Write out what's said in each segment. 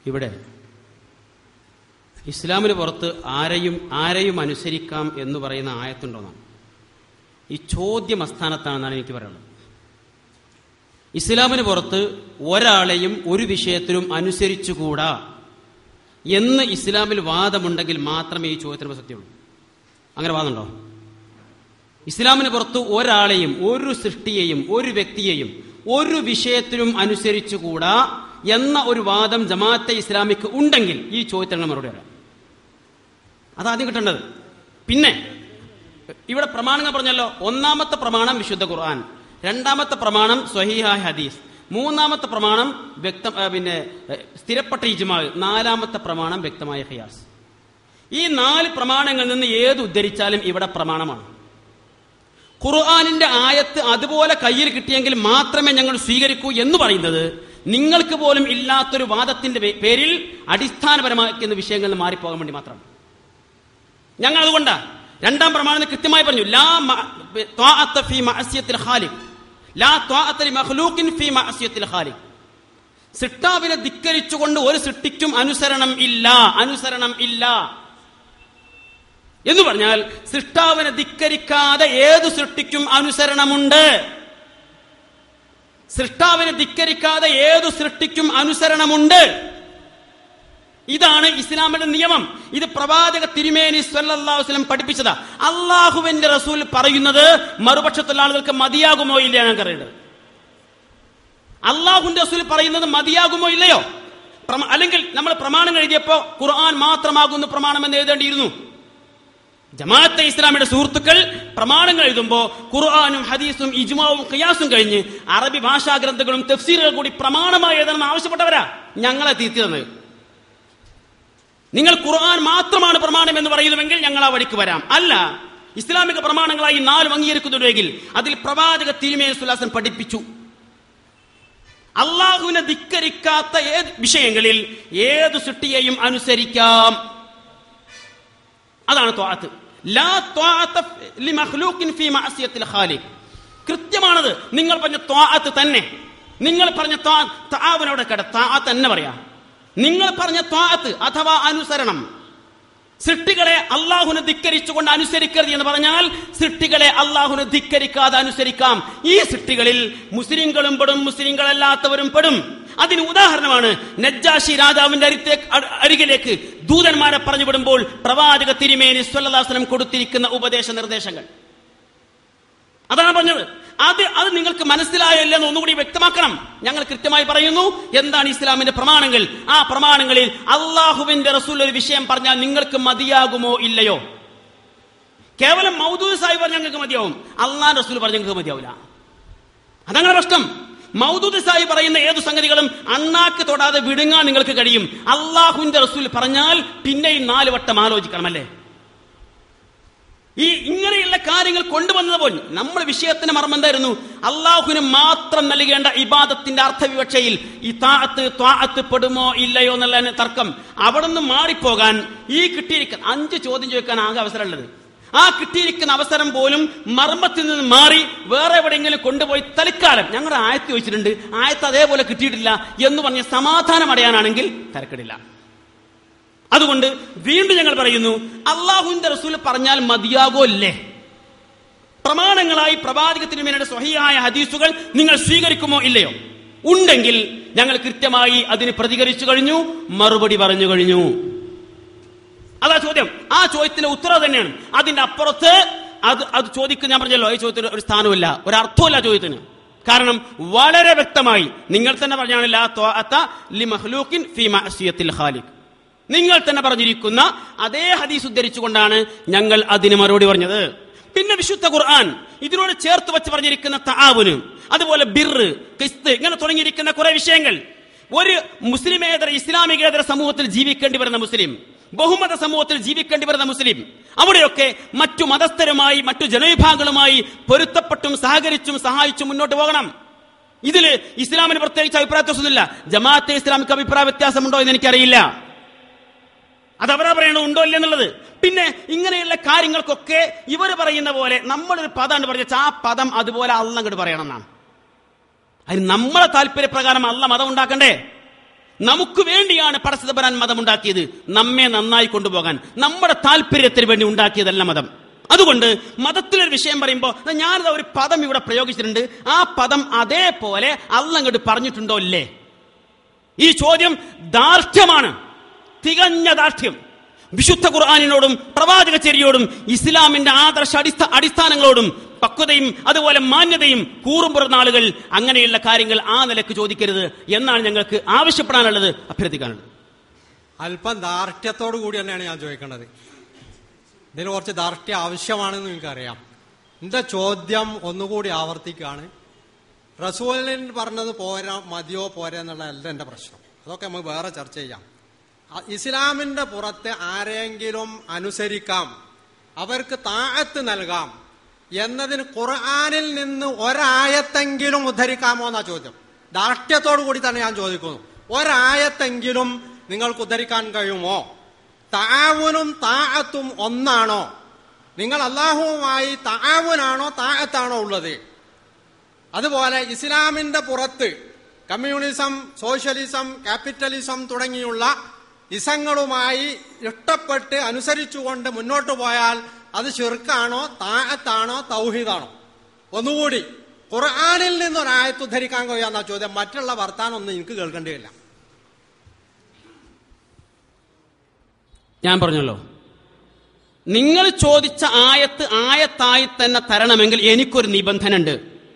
ഇവിടെ ഇസ്ലാമിന് പുറത്ത് ആരെയും ആരെയും അനുസരിക്കാം എന്ന് പറയുന്ന ആയത്തുണ്ടോന്നാണ് ഈ ചോദ്യം അസ്ഥാനത്താണെന്നാണ് എനിക്ക് പറയാനുള്ളത് ഇസ്ലാമിന് പുറത്ത് ഒരാളെയും ഒരു വിഷയത്തിലും അനുസരിച്ചുകൂടാ എന്ന് ഇസ്ലാമിൽ വാദമുണ്ടെങ്കിൽ മാത്രമേ ഈ ചോദ്യത്തിന് പ്രസക്തിയുള്ളൂ അങ്ങനെ വാദമുണ്ടോ ഇസ്ലാമിന് പുറത്ത് ഒരാളെയും ഒരു സൃഷ്ടിയെയും ഒരു വ്യക്തിയെയും ഒരു വിഷയത്തിലും അനുസരിച്ചുകൂടാ എന്ന ഒരു വാദം ജമാഅത്തെ ഇസ്ലാമിക്ക് ഉണ്ടെങ്കിൽ ഈ ചോദ്യത്തിന് മറുപടി വരാം അതാദ്യം കിട്ടേണ്ടത് പിന്നെ ഇവിടെ പ്രമാണങ്ങൾ പറഞ്ഞല്ലോ ഒന്നാമത്തെ പ്രമാണം വിശുദ്ധ ഖുർആൻ രണ്ടാമത്തെ പ്രമാണം സ്വഹീഹായ ഹദീസ് മൂന്നാമത്തെ പ്രമാണം വ്യക്ത ആ, പിന്നെ ഏ, സ്ഥിരപ്പെട്ട ഇജ്മാ നാലാമത്തെ പ്രമാണം വ്യക്തമായ ഖിയാസ് ഈ നാല് പ്രമാണങ്ങളിൽ നിന്ന് ഏത് ഉദ്ധരിച്ചാലും ഇവിടെ പ്രമാണമാണ് ഖുർആാനിന്റെ ആയത്ത് അതുപോലെ കയ്യിൽ കിട്ടിയെങ്കിൽ മാത്രമേ ഞങ്ങൾ സ്വീകരിക്കൂ എന്ന് പറയുന്നത് നിങ്ങൾക്ക് പോലും ഇല്ലാത്തൊരു വാദത്തിന്റെ പേ- പേരിൽ അടിസ്ഥാനപരമാക്കുന്ന വിഷയങ്ങളിൽ നിന്ന് മാറിപ്പോകാൻ വേണ്ടി മാത്രമാണ് ഞങ്ങൾ അതുകൊണ്ടാ രണ്ടാം പ്രമാണത്തിൽ കൃത്യമായി പറഞ്ഞു ലാ മ- ത്വാഅത്ത ഫീ മഅസിയത്തിൽ ഖാലിഖ് ലാ ത്വാഅത്ത ലിമഖ്ലൂഖിൻ ഫീ മഅസിയത്തിൽ ഖാലിഖ് സിട്ടാവിനെ ധിക്കരിച്ചുകൊണ്ട് ഒരു സൃഷ്ടിക്കും അനുസരണം ഇല്ല അനുസരണം ഇല്ല എന്ന് പറഞ്ഞാൽ സൃഷ്ടാവിനെ ധിക്കരിക്കാതെ ഏതു സൃഷ്ടിക്കും അനുസരണമുണ്ട് സൃഷ്ടാവിനെ ധിക്കരിക്കാതെ ഏതു സൃഷ്ടിക്കും അനുസരണമുണ്ട് ഇതാണ് ഇസ്ലാമിന്റെ നിയമം ഇത് പ്രവാചക തിരുമേനി സല്ലല്ലാഹു അലൈഹി വസല്ലം പഠിപ്പിച്ചതാ അള്ളാഹുവിന്റെ റസൂൽ പറയുന്നത് മറുപക്ഷത്തുള്ള ആളുകൾക്ക് മതിയാകുമോ ഇല്ലയോ ഞങ്ങൾക്ക് അറിയേണ്ടത് അള്ളാഹുവിന്റെ റസൂൽ പറയുന്നത് മതിയാകുമോ ഇല്ലയോ പ്രമ- അല്ലെങ്കിൽ നമ്മൾ പ്രമാണം എഴുതിയപ്പോ ഖുർആൻ മാത്രമാകുന്നു പ്രമാണം എന്ന് എഴുതേണ്ടിയിരുന്നു ജമാഅത്തെ ഇസ്ലാമിയുടെ സുഹൃത്തുക്കൾ പ്രമാണങ്ങൾ എഴുതുമ്പോ ഖുർആാനും ഹദീസും ഇജ്മാവും ഖിയാസും കഴിഞ്ഞ് അറബി ഭാഷാ ഗ്രന്ഥങ്ങളും തഫ്സീറുകൾ കൂടി പ്രമാണമായി എഴുതണമെന്ന് ആവശ്യപ്പെട്ടവരാ ഞങ്ങളെ തിരുത്തി തന്നത് നിങ്ങൾ ഖുർആൻ മാത്രമാണ് പ്രമാണം എന്ന് പറയുന്നുവെങ്കിൽ ഞങ്ങൾ ആ വഴിക്ക് വരാം അല്ല ഇസ്ലാമിക പ്രമാണങ്ങളായി നാലും അംഗീകരിക്കുന്നുണ്ടെങ്കിൽ അതിൽ പ്രവാചക തിരുമേനി സുല്ലാസൻ പഠിപ്പിച്ചു അള്ളാഹുവിനെ ധിക്കരിക്കാത്ത ഏത് വിഷയങ്ങളിൽ ഏത് സൃഷ്ടിയെയും അനുസരിക്കാം അതാണ് ത്വാഅത്ത് ലാ ത്വാഅത്ത ലി മഖ്ലൂഖിൻ ഫീ മഅസിയത്തിൽ ഖാലിഖ് കൃത്യമാണത് നിങ്ങൾ പറഞ്ഞ ത്വാഅത്ത് തന്നെ നിങ്ങൾ പറഞ്ഞ താവനോടെ കട താഅത്ത് തന്നെ പറയാ നിങ്ങൾ പറഞ്ഞ ത്വാഅത്ത് അഥവാ അനുസരണം സൃഷ്ടികളെ അള്ളാഹുനെ ധിക്കരിച്ചുകൊണ്ട് അനുസരിക്കരുത് എന്ന് പറഞ്ഞാൽ സൃഷ്ടികളെ അള്ളാഹുനെ ധിക്കരിക്കാതെ അനുസരിക്കാം ഈ സൃഷ്ടികളിൽ മുസ്ലിങ്ങളും പെടും മുസ്ലിങ്ങളല്ലാത്തവരും പെടും അതിന് ഉദാഹരണമാണ് നജ്ജാഷി രാജാവിന്റെ അരിത്തെ അരികിലേക്ക് ദൂതന്മാരെ പറഞ്ഞു വിടുമ്പോൾ പ്രവാചക തിരുമേനി സ്വല്ലാസ്ലം കൊടുത്തിരിക്കുന്ന ഉപദേശ നിർദ്ദേശങ്ങൾ അതാണ് പറഞ്ഞത് അത് അത് നിങ്ങൾക്ക് മനസ്സിലായല്ലോ എന്ന് ഒന്നുകൂടി വ്യക്തമാക്കണം ഞങ്ങൾ കൃത്യമായി പറയുന്നു എന്താണ് ഇസ്ലാമിന്റെ പ്രമാണങ്ങൾ ആ പ്രമാണങ്ങളിൽ അള്ളാഹുവിന്റെ റസൂൽ ഒരു വിഷയം പറഞ്ഞാൽ നിങ്ങൾക്ക് മതിയാകുമോ ഇല്ലയോ കേവലം മൗദൂദ് സാഹിബ് പറഞ്ഞാൽ നിങ്ങൾക്ക് മതിയാവും അള്ളാഹ് റസൂൽ പറഞ്ഞാൽ നിങ്ങൾക്ക് മതിയാവില്ല അതങ്ങനെ പ്രശ്നം മൗദൂദ് സാഹിബ് പറയുന്ന ഏതു സംഗതികളും അണ്ണാക്ക് തൊടാതെ വിടുങ്ങാൻ നിങ്ങൾക്ക് കഴിയും അള്ളാഹുവിന്റെ റസൂൽ പറഞ്ഞാൽ പിന്നെയും നാല് വട്ടം ആലോചിക്കണം അല്ലേ ഈ ഇങ്ങനെയുള്ള കാര്യങ്ങൾ കൊണ്ടുവന്നത് പോലും നമ്മുടെ വിഷയത്തിന് മർമ്മം എന്തായിരുന്നു അള്ളാഹുവിന് മാത്രം നൽകേണ്ട ഇബാദത്തിന്റെ അർത്ഥവിവക്ഷയിൽ ഈ താഴത്ത് ത്വാഅത്ത് പെടുമോ ഇല്ലയോ എന്നുള്ള തർക്കം അവിടെ നിന്ന് മാറിപ്പോകാൻ ഈ കിട്ടിയിരിക്കുന്ന അഞ്ച് ചോദ്യം ചോദിക്കാൻ ആകെ അവസരമുള്ളത് ആ കിട്ടിയിരിക്കുന്ന അവസരം പോലും മർമ്മത്തിൽ നിന്ന് മാറി വേറെ എവിടെയെങ്കിലും കൊണ്ടുപോയി തൽക്കാലം ഞങ്ങളുടെ ആയത്ത് ചോദിച്ചിട്ടുണ്ട് ആയത്ത് അതേപോലെ കിട്ടിയിട്ടില്ല എന്ന് പറഞ്ഞ് സമാധാനം അടയാനാണെങ്കിൽ തിരക്കിടില്ല അതുകൊണ്ട് വീണ്ടും ഞങ്ങൾ പറയുന്നു അള്ളാഹുവിന്റെ റസൂൽ പറഞ്ഞാൽ മതിയാകോ അല്ലേ പ്രമാണങ്ങളായി പ്രവാചകത്തിന് മേലെ സ്വഹിയായ ഹദീസുകൾ നിങ്ങൾ സ്വീകരിക്കുമോ ഇല്ലയോ ഉണ്ടെങ്കിൽ ഞങ്ങൾ കൃത്യമായി അതിന് പ്രതികരിച്ചു കഴിഞ്ഞു മറുപടി പറഞ്ഞു കഴിഞ്ഞു അതാ ചോദ്യം ആ ചോദ്യത്തിന്റെ ഉത്തരവ് തന്നെയാണ് അതിന്റെ അപ്പുറത്ത് അത് അത് ചോദിക്കുന്ന ഞാൻ പറഞ്ഞല്ലോ ഈ ചോദ്യത്തിന് ഒരു സ്ഥാനമില്ല ഒരു അർത്ഥമില്ല ചോദ്യത്തിന് കാരണം വളരെ വ്യക്തമായി നിങ്ങൾ തന്നെ പറഞ്ഞാണ് ലാ ത്വാഅത്ത ലി മഖ്ലൂഖിൻ ഫീ മഅസിയത്തിൽ ഖാലിഖ് നിങ്ങൾ തന്നെ പറഞ്ഞിരിക്കുന്ന അതേ ഹദീസ് ഉദ്ധരിച്ചുകൊണ്ടാണ് ഞങ്ങൾ അതിന് മറുപടി പറഞ്ഞത് പിന്നെ വിശുദ്ധ ഖുർആൻ ഇതിനോട് ചേർത്ത് വെച്ച് പറഞ്ഞിരിക്കുന്ന താവുന് അതുപോലെ ബിറ് കിസ്ത് ഇങ്ങനെ തുടങ്ങിയിരിക്കുന്ന കുറെ വിഷയങ്ങൾ ഒരു മുസ്ലിമേതര ഇസ്ലാമികേതര സമൂഹത്തിൽ ജീവിക്കേണ്ടി വരുന്ന മുസ്ലിം ബഹുമത സമൂഹത്തിൽ ജീവിക്കേണ്ടി വരുന്ന മുസ്ലിം അവിടെയൊക്കെ മറ്റു മതസ്ഥരുമായി മറ്റു ജനവിഭാഗങ്ങളുമായി പൊരുത്തപ്പെട്ടും സഹകരിച്ചും സഹായിച്ചും മുന്നോട്ട് പോകണം ഇതില് ഇസ്ലാമിന് പ്രത്യേകിച്ച് അഭിപ്രായ വ്യത്യാസമൊന്നുമില്ല ജമാഅത്തെ ഇസ്ലാമിക്ക് അഭിപ്രായ വ്യത്യാസമുണ്ടോ എന്ന് എനിക്കറിയില്ല അത് അവരാ പറയേണ്ടത് ഉണ്ടോ ഇല്ല എന്നുള്ളത് പിന്നെ ഇങ്ങനെയുള്ള കാര്യങ്ങൾക്കൊക്കെ ഇവർ പറയുന്ന പോലെ നമ്മളൊരു പദമാണ് പറഞ്ഞ ആ പദം അതുപോലെ അല്ല അങ്ങോട്ട് പറയണം എന്നാണ് അതിന് നമ്മളെ താല്പര്യപ്രകാരം അല്ല മതം ഉണ്ടാക്കണ്ടേ നമുക്ക് വേണ്ടിയാണ് പടച്ചതപരാൻ മതം ഉണ്ടാക്കിയത് നമ്മെ നന്നായി കൊണ്ടുപോകാൻ നമ്മുടെ താല്പര്യത്തിന് വേണ്ടി ഉണ്ടാക്കിയതല്ല മതം അതുകൊണ്ട് മതത്തിലൊരു വിഷയം പറയുമ്പോൾ ഞാനിത് ഒരു പദം ഇവിടെ പ്രയോഗിച്ചിട്ടുണ്ട് ആ പദം അതേപോലെ അല്ല അങ്ങോട്ട് പറഞ്ഞിട്ടുണ്ടോ ഇല്ലേ ഈ ചോദ്യം ദാർഢ്യമാണ് തികഞ്ഞ ദാർഢ്യം വിശുദ്ധ ഖുർആാനിനോടും പ്രവാചക ചര്യയോടും ഇസ്ലാമിന്റെ ആദർശ അടിസ്ഥ അടിസ്ഥാനങ്ങളോടും പക്വതയും അതുപോലെ മാന്യതയും കൂറുമ്പുറന്ന ആളുകൾ അങ്ങനെയുള്ള കാര്യങ്ങൾ ആ നിലക്ക് ചോദിക്കരുത് എന്നാണ് ഞങ്ങൾക്ക് ആവശ്യപ്പെടാനുള്ളത് അഭ്യർത്ഥിക്കാനുള്ളത് അല്പം ദാർഢ്യത്തോടു കൂടി തന്നെയാണ് ഞാൻ ചോദിക്കേണ്ടത് ഇതിന് കുറച്ച് ദാർഢ്യം ആവശ്യമാണെന്ന് നിങ്ങൾക്കറിയാം എന്റെ ചോദ്യം ഒന്നുകൂടി ആവർത്തിക്കുകയാണ് റസൂലിൻ പറഞ്ഞത് പോരാ മതിയോ പോരാ എന്നുള്ളതല്ല എന്റെ പ്രശ്നം അതൊക്കെ നമുക്ക് വേറെ ചർച്ച ചെയ്യാം അ- ഇസ്ലാമിന്റെ പുറത്ത് ആരെങ്കിലും അനുസരിക്കാം അവർക്ക് താഴത്ത് നൽകാം എന്നതിന് ഖുർആാനിൽ നിന്ന് ഒരായത്തെങ്കിലും ഉദ്ധരിക്കാമോ എന്നാ ചോദ്യം ദാർഢ്യത്തോടു കൂടി തന്നെ ഞാൻ ചോദിക്കുന്നു ഒരായത്തെങ്കിലും നിങ്ങൾക്ക് ഉദ്ധരിക്കാൻ കഴിയുമോ താവുനും താഴത്തും ഒന്നാണോ നിങ്ങൾ അള്ളാഹുവുമായി താവുനാണോ താഴത്താണോ ഉള്ളത് അതുപോലെ ഇസ്ലാമിന്റെ പുറത്ത് കമ്മ്യൂണിസം സോഷ്യലിസം ക്യാപിറ്റലിസം തുടങ്ങിയുള്ള ഇസങ്ങളുമായി ഇഷ്ടപ്പെട്ട് അനുസരിച്ചുകൊണ്ട് മുന്നോട്ട് പോയാൽ അത് ഷിർക്കാണോ താഴത്താണോ തൗഹീദാണോ ഒന്നുകൂടി ഖുർആാനിൽ നിന്നൊരായത്ത് ഉദ്ധരിക്കാൻ കഴിയാന്ന ചോദ്യം മറ്റുള്ള വർത്താനം ഒന്നും എനിക്ക് കേൾക്കേണ്ടിയില്ല ഞാൻ പറഞ്ഞല്ലോ നിങ്ങൾ ചോദിച്ച ആയത്ത് ആയത്തായി തന്നെ തരണമെങ്കിൽ എനിക്കൊരു നിബന്ധന ഉണ്ട്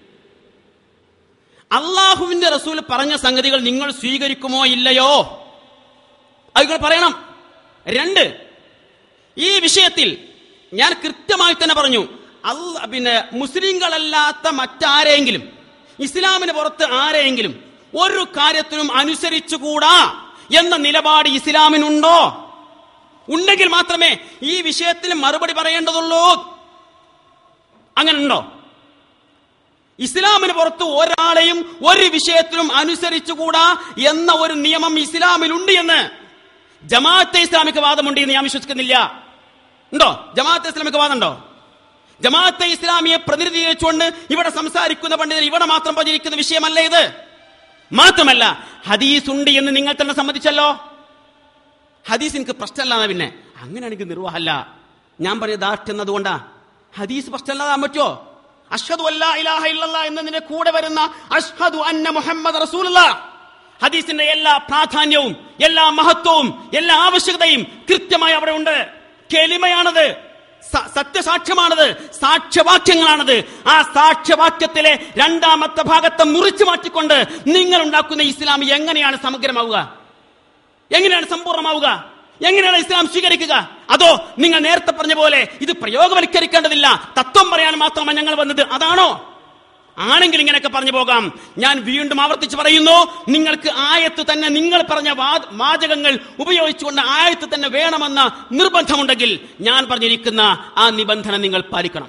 അള്ളാഹുവിന്റെ റസൂൽ പറഞ്ഞ സംഗതികൾ നിങ്ങൾ സ്വീകരിക്കുമോ ഇല്ലയോ അത് നിങ്ങൾ പറയണം രണ്ട് ഈ വിഷയത്തിൽ ഞാൻ കൃത്യമായി തന്നെ പറഞ്ഞു അല്ല പിന്നെ മുസ്ലിങ്ങളല്ലാത്ത മറ്റാരെങ്കിലും ഇസ്ലാമിന് പുറത്ത് ആരെയെങ്കിലും ഒരു കാര്യത്തിനും അനുസരിച്ചുകൂടാ എന്ന നിലപാട് ഇസ്ലാമിനുണ്ടോ ഉണ്ടെങ്കിൽ മാത്രമേ ഈ വിഷയത്തിൽ മറുപടി പറയേണ്ടതുള്ളൂ അങ്ങനെ ഉണ്ടോ ഇസ്ലാമിന് പുറത്ത് ഒരാളെയും ഒരു വിഷയത്തിലും അനുസരിച്ചുകൂടാ എന്ന ഒരു നിയമം ഇസ്ലാമിലുണ്ട് എന്ന് ജമാഅത്തെ ഇസ്ലാമിക വാദമുണ്ട് എന്ന് ഞാൻ വിശ്വസിക്കുന്നില്ല ഉണ്ടോ ജമാഅത്തെ ഇസ്ലാമിക വാദം ഉണ്ടോ ജമാഅത്തെ ഇസ്ലാമിയെ പ്രതിനിധീകരിച്ചുകൊണ്ട് ഇവിടെ സംസാരിക്കുന്ന പണ്ഡിതർ ഇവിടെ മാത്രം പ്രചരിക്കുന്ന വിഷയമല്ല ഇത് മാത്രമല്ല ഹദീസ് ഉണ്ട് എന്ന് നിങ്ങൾ തന്നെ സമ്മതിച്ചല്ലോ ഹദീസ് എനിക്ക് പ്രശ്നമല്ലാതെ പിന്നെ അങ്ങനെയാണെങ്കിൽ നിർവാഹമല്ല ഞാൻ പറഞ്ഞ ദാഷ്ട്യം എന്നതുകൊണ്ടാ ഹദീസ് പ്രശ്നമല്ലാതാൻ പറ്റുമോ അഷ്ഹദു അല്ലാ ഇലാഹ ഇല്ലല്ലാ എന്നതിന്റെ കൂടെ വരുന്ന അഷ്ഹദു അന്ന മുഹമ്മദ് റസൂലുള്ള ഹദീസിന്റെ എല്ലാ പ്രാധാന്യവും എല്ലാ മഹത്വവും എല്ലാ ആവശ്യകതയും കൃത്യമായി അവിടെ ഉണ്ട് കെളിമയാണത് സ- സത്യസാക്ഷ്യമാണത് സാക്ഷ്യവാക്യങ്ങളാണത് ആ സാക്ഷ്യവാക്യത്തിലെ രണ്ടാമത്തെ ഭാഗത്തെ മുറിച്ചു മാറ്റിക്കൊണ്ട് നിങ്ങൾ ഉണ്ടാക്കുന്ന ഇസ്ലാം എങ്ങനെയാണ് സമഗ്രമാവുക എങ്ങനെയാണ് സമ്പൂർണ്ണമാവുക എങ്ങനെയാണ് ഇസ്ലാം സ്വീകരിക്കുക അതോ നിങ്ങൾ നേരത്തെ പറഞ്ഞ പോലെ ഇത് പ്രയോഗവൽക്കരിക്കേണ്ടതില്ല തത്വം പറയാൻ മാത്രമാണ് ഞങ്ങൾ വന്നത് അതാണോ ആണെങ്കിൽ ഇങ്ങനെയൊക്കെ പറഞ്ഞു പോകാം ഞാൻ വീണ്ടും ആവർത്തിച്ച് പറയുന്നു നിങ്ങൾക്ക് ആയത്ത് തന്നെ നിങ്ങൾ പറഞ്ഞ വാ- വാചകങ്ങൾ ഉപയോഗിച്ചുകൊണ്ട് ആയത്ത് തന്നെ വേണമെന്ന നിർബന്ധമുണ്ടെങ്കിൽ ഞാൻ പറഞ്ഞിരിക്കുന്ന ആ നിബന്ധന നിങ്ങൾ പാലിക്കണം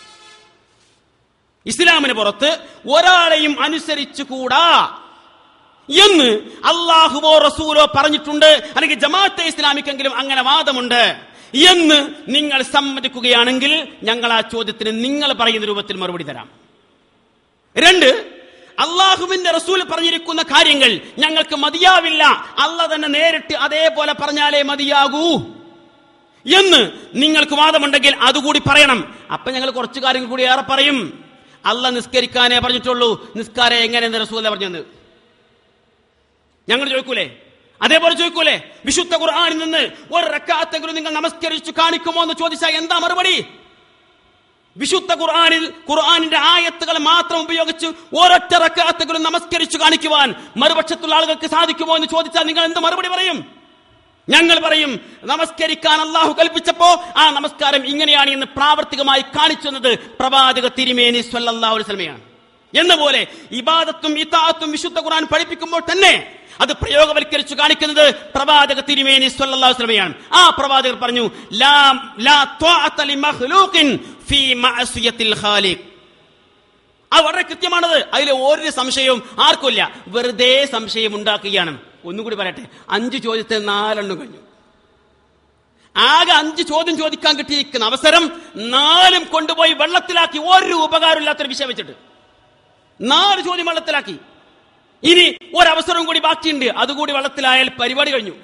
ഇസ്ലാമിന് പുറത്ത് ഒരാളെയും അനുസരിച്ചുകൂടാ എന്ന് അള്ളാഹുവോ റസൂലോ പറഞ്ഞിട്ടുണ്ട് അല്ലെങ്കിൽ ജമാഅത്തെ ഇസ്ലാമിക്കെങ്കിലും അങ്ങനെ വാദമുണ്ട് എന്ന് നിങ്ങൾ സമ്മതിക്കുകയാണെങ്കിൽ ഞങ്ങൾ ആ ചോദ്യത്തിന് നിങ്ങൾ പറയുന്ന രൂപത്തിൽ മറുപടി തരാം രണ്ട് അള്ളാഹുവിന്റെ റസൂൽ പറഞ്ഞിരിക്കുന്ന കാര്യങ്ങൾ ഞങ്ങൾക്ക് മതിയാവില്ല അല്ല തന്നെ നേരിട്ട് അതേപോലെ പറഞ്ഞാലേ മതിയാകൂ എന്ന് നിങ്ങൾക്ക് വാദമുണ്ടെങ്കിൽ അതുകൂടി പറയണം അപ്പൊ ഞങ്ങൾ കുറച്ചു കാര്യങ്ങൾ കൂടി ഏറെ പറയും അല്ല നിസ്കരിക്കാനേ പറഞ്ഞിട്ടുള്ളൂ നിസ്കാരം എങ്ങനെ റസൂല പറഞ്ഞത് ഞങ്ങൾ ചോദിക്കൂലേ അതേപോലെ ചോദിക്കൂലേ വിശുദ്ധ ഖുർആാനിൽ നിന്ന് ഒരു റക്കാത്തെങ്കിലും നിങ്ങൾ നമസ്കരിച്ചു കാണിക്കുമോ എന്ന് ചോദിച്ചാൽ എന്താ മറുപടി വിശുദ്ധ ഖുർആാനിൽ ഖുർആാനിന്റെ ആയത്തുകൾ മാത്രം ഉപയോഗിച്ച് ഒരൊറ്റ റക്കാത്തെങ്കിലും നമസ്കരിച്ചു കാണിക്കുവാൻ മറുപക്ഷത്തുള്ള ആളുകൾക്ക് സാധിക്കുമോ എന്ന് ചോദിച്ചാൽ നിങ്ങൾ എന്ത് മറുപടി പറയും ഞങ്ങൾ പറയും നമസ്കരിക്കാൻ അള്ളാഹു കൽപ്പിച്ചപ്പോ ആ നമസ്കാരം ഇങ്ങനെയാണ് എന്ന് പ്രാവർത്തികമായി കാണിച്ചു തന്നത് പ്രവാചക തിരുമേനി സ്വല്ലല്ലാഹു അലൈഹി വസല്ലമയാണ് എന്ന പോലെ ഇബാദത്തും ഇതാത്തും വിശുദ്ധ ഖുർആൻ പഠിപ്പിക്കുമ്പോൾ തന്നെ അത് പ്രയോഗവൽക്കരിച്ചു കാണിക്കുന്നത് പ്രവാചക തിരുമേനി സ്വല്ലല്ലാഹു അലൈഹി വസല്ലമയാണ് ആ പ്രവാചകർ പറഞ്ഞു ലാ ലാ ത്വാഅത ലിമഖ്ലൂഖിൻ ഫീ മഅസിയത്തിൽ ഖാലിഖ് അത് വളരെ കൃത്യമാണത് അതിൽ ഒരു സംശയവും ആർക്കുമില്ല വെറുതെ സംശയം ഉണ്ടാക്കുകയാണ് ഒന്നുകൂടി പറയട്ടെ അഞ്ച് ചോദ്യത്തിൽ നാലെണ്ണം കഴിഞ്ഞു ആകെ അഞ്ച് ചോദ്യം ചോദിക്കാൻ കിട്ടിയിരിക്കുന്ന അവസരം നാലും കൊണ്ടുപോയി വെള്ളത്തിലാക്കി ഒരു ഉപകാരമില്ലാത്തൊരു വിഷയം വെച്ചിട്ട് നാല് ചോദ്യം വെള്ളത്തിലാക്കി ഇനി ഒരവസരം കൂടി ബാക്കിയുണ്ട് അതുകൂടി വെള്ളത്തിലായാൽ പരിപാടി കഴിഞ്ഞു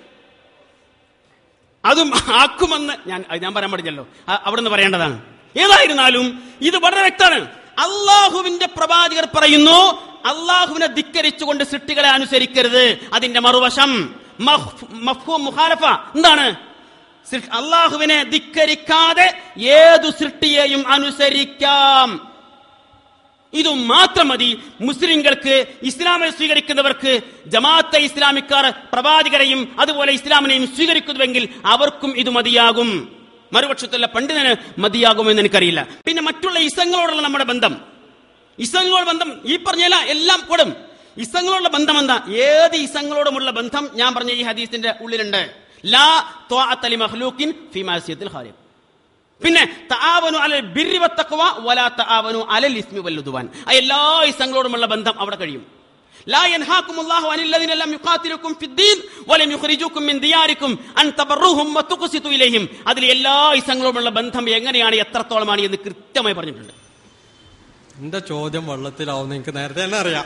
അതും ആക്കുമെന്ന് ഞാൻ അത് ഞാൻ പറയാൻ പാടില്ലല്ലോ അ- അവിടുന്ന് പറയേണ്ടതാണ് ഏതായിരുന്നാലും ഇത് വളരെ വ്യക്തമാണ് അള്ളാഹുവിന്റെ പ്രവാചകർ പറയുന്നു അള്ളാഹുവിനെ ധിക്കരിച്ചുകൊണ്ട് സൃഷ്ടികളെ അനുസരിക്കരുത് അതിന്റെ മറുവശം മഹ്- മഫ്ഹൂം മുഖാലഫ എന്താണ് സൃ- അള്ളാഹുവിനെ ധിക്കരിക്കാതെ ഏതു സൃഷ്ടിയെയും അനുസരിക്കാം ഇതു മാത്രം മതി മുസ്ലിങ്ങൾക്ക് ഇസ്ലാമെ സ്വീകരിക്കുന്നവർക്ക് ജമാഅത്തെ ഇസ്ലാമിക്കാർ പ്രവാചകരെയും അതുപോലെ ഇസ്ലാമിനെയും സ്വീകരിക്കുന്നുവെങ്കിൽ അവർക്കും ഇത് മതിയാകും മറുപക്ഷത്തുള്ള പണ്ഡിതന് മതിയാകുമെന്ന് എനിക്കറിയില്ല പിന്നെ മറ്റുള്ള ഇസങ്ങളോടുള്ള നമ്മുടെ ബന്ധം ഇസങ്ങളോട് ബന്ധം ഈ പറഞ്ഞല്ല എല്ലാം കൊടും ഇസങ്ങളോടുള്ള ബന്ധം എന്താ ഏത് ഇസങ്ങളോടുമുള്ള ബന്ധം ഞാൻ പറഞ്ഞ ഈ ഹദീസിന്റെ ഉള്ളിലുണ്ട് ലാ ത്വാഅത്ത ലി മഖ്ലൂഖിൻ ഫീ മാസിയത്തിൽ ഖാലിഖ് പിന്നെ തആവനു അലൽ ബിർരി വത്തഖ്വ വലാ തആവനു അലൽ ഇസ്മി വല്ലുദ്വാൻ ആ എല്ലാ ഇസങ്ങളോടുമുള്ള ബന്ധം അവിടെ കഴിയും لا ينهاكم الله عن الذين لم يقاتلكم في الدين ولم يخرجوكم من دياركم أن تبروهم وتقسطوا إليهم അതിൽ എല്ലാ ഇസങ്ങളോടുമുള്ള ബന്ധം എങ്ങനെയാണ് എത്രത്തോളമാണ് എന്ന് കൃത്യമായി പറഞ്ഞിട്ടുണ്ട് എന്റെ ചോദ്യം വെള്ളത്തിലാവുന്ന എനിക്ക് നേരത്തെ തന്നെ അറിയാം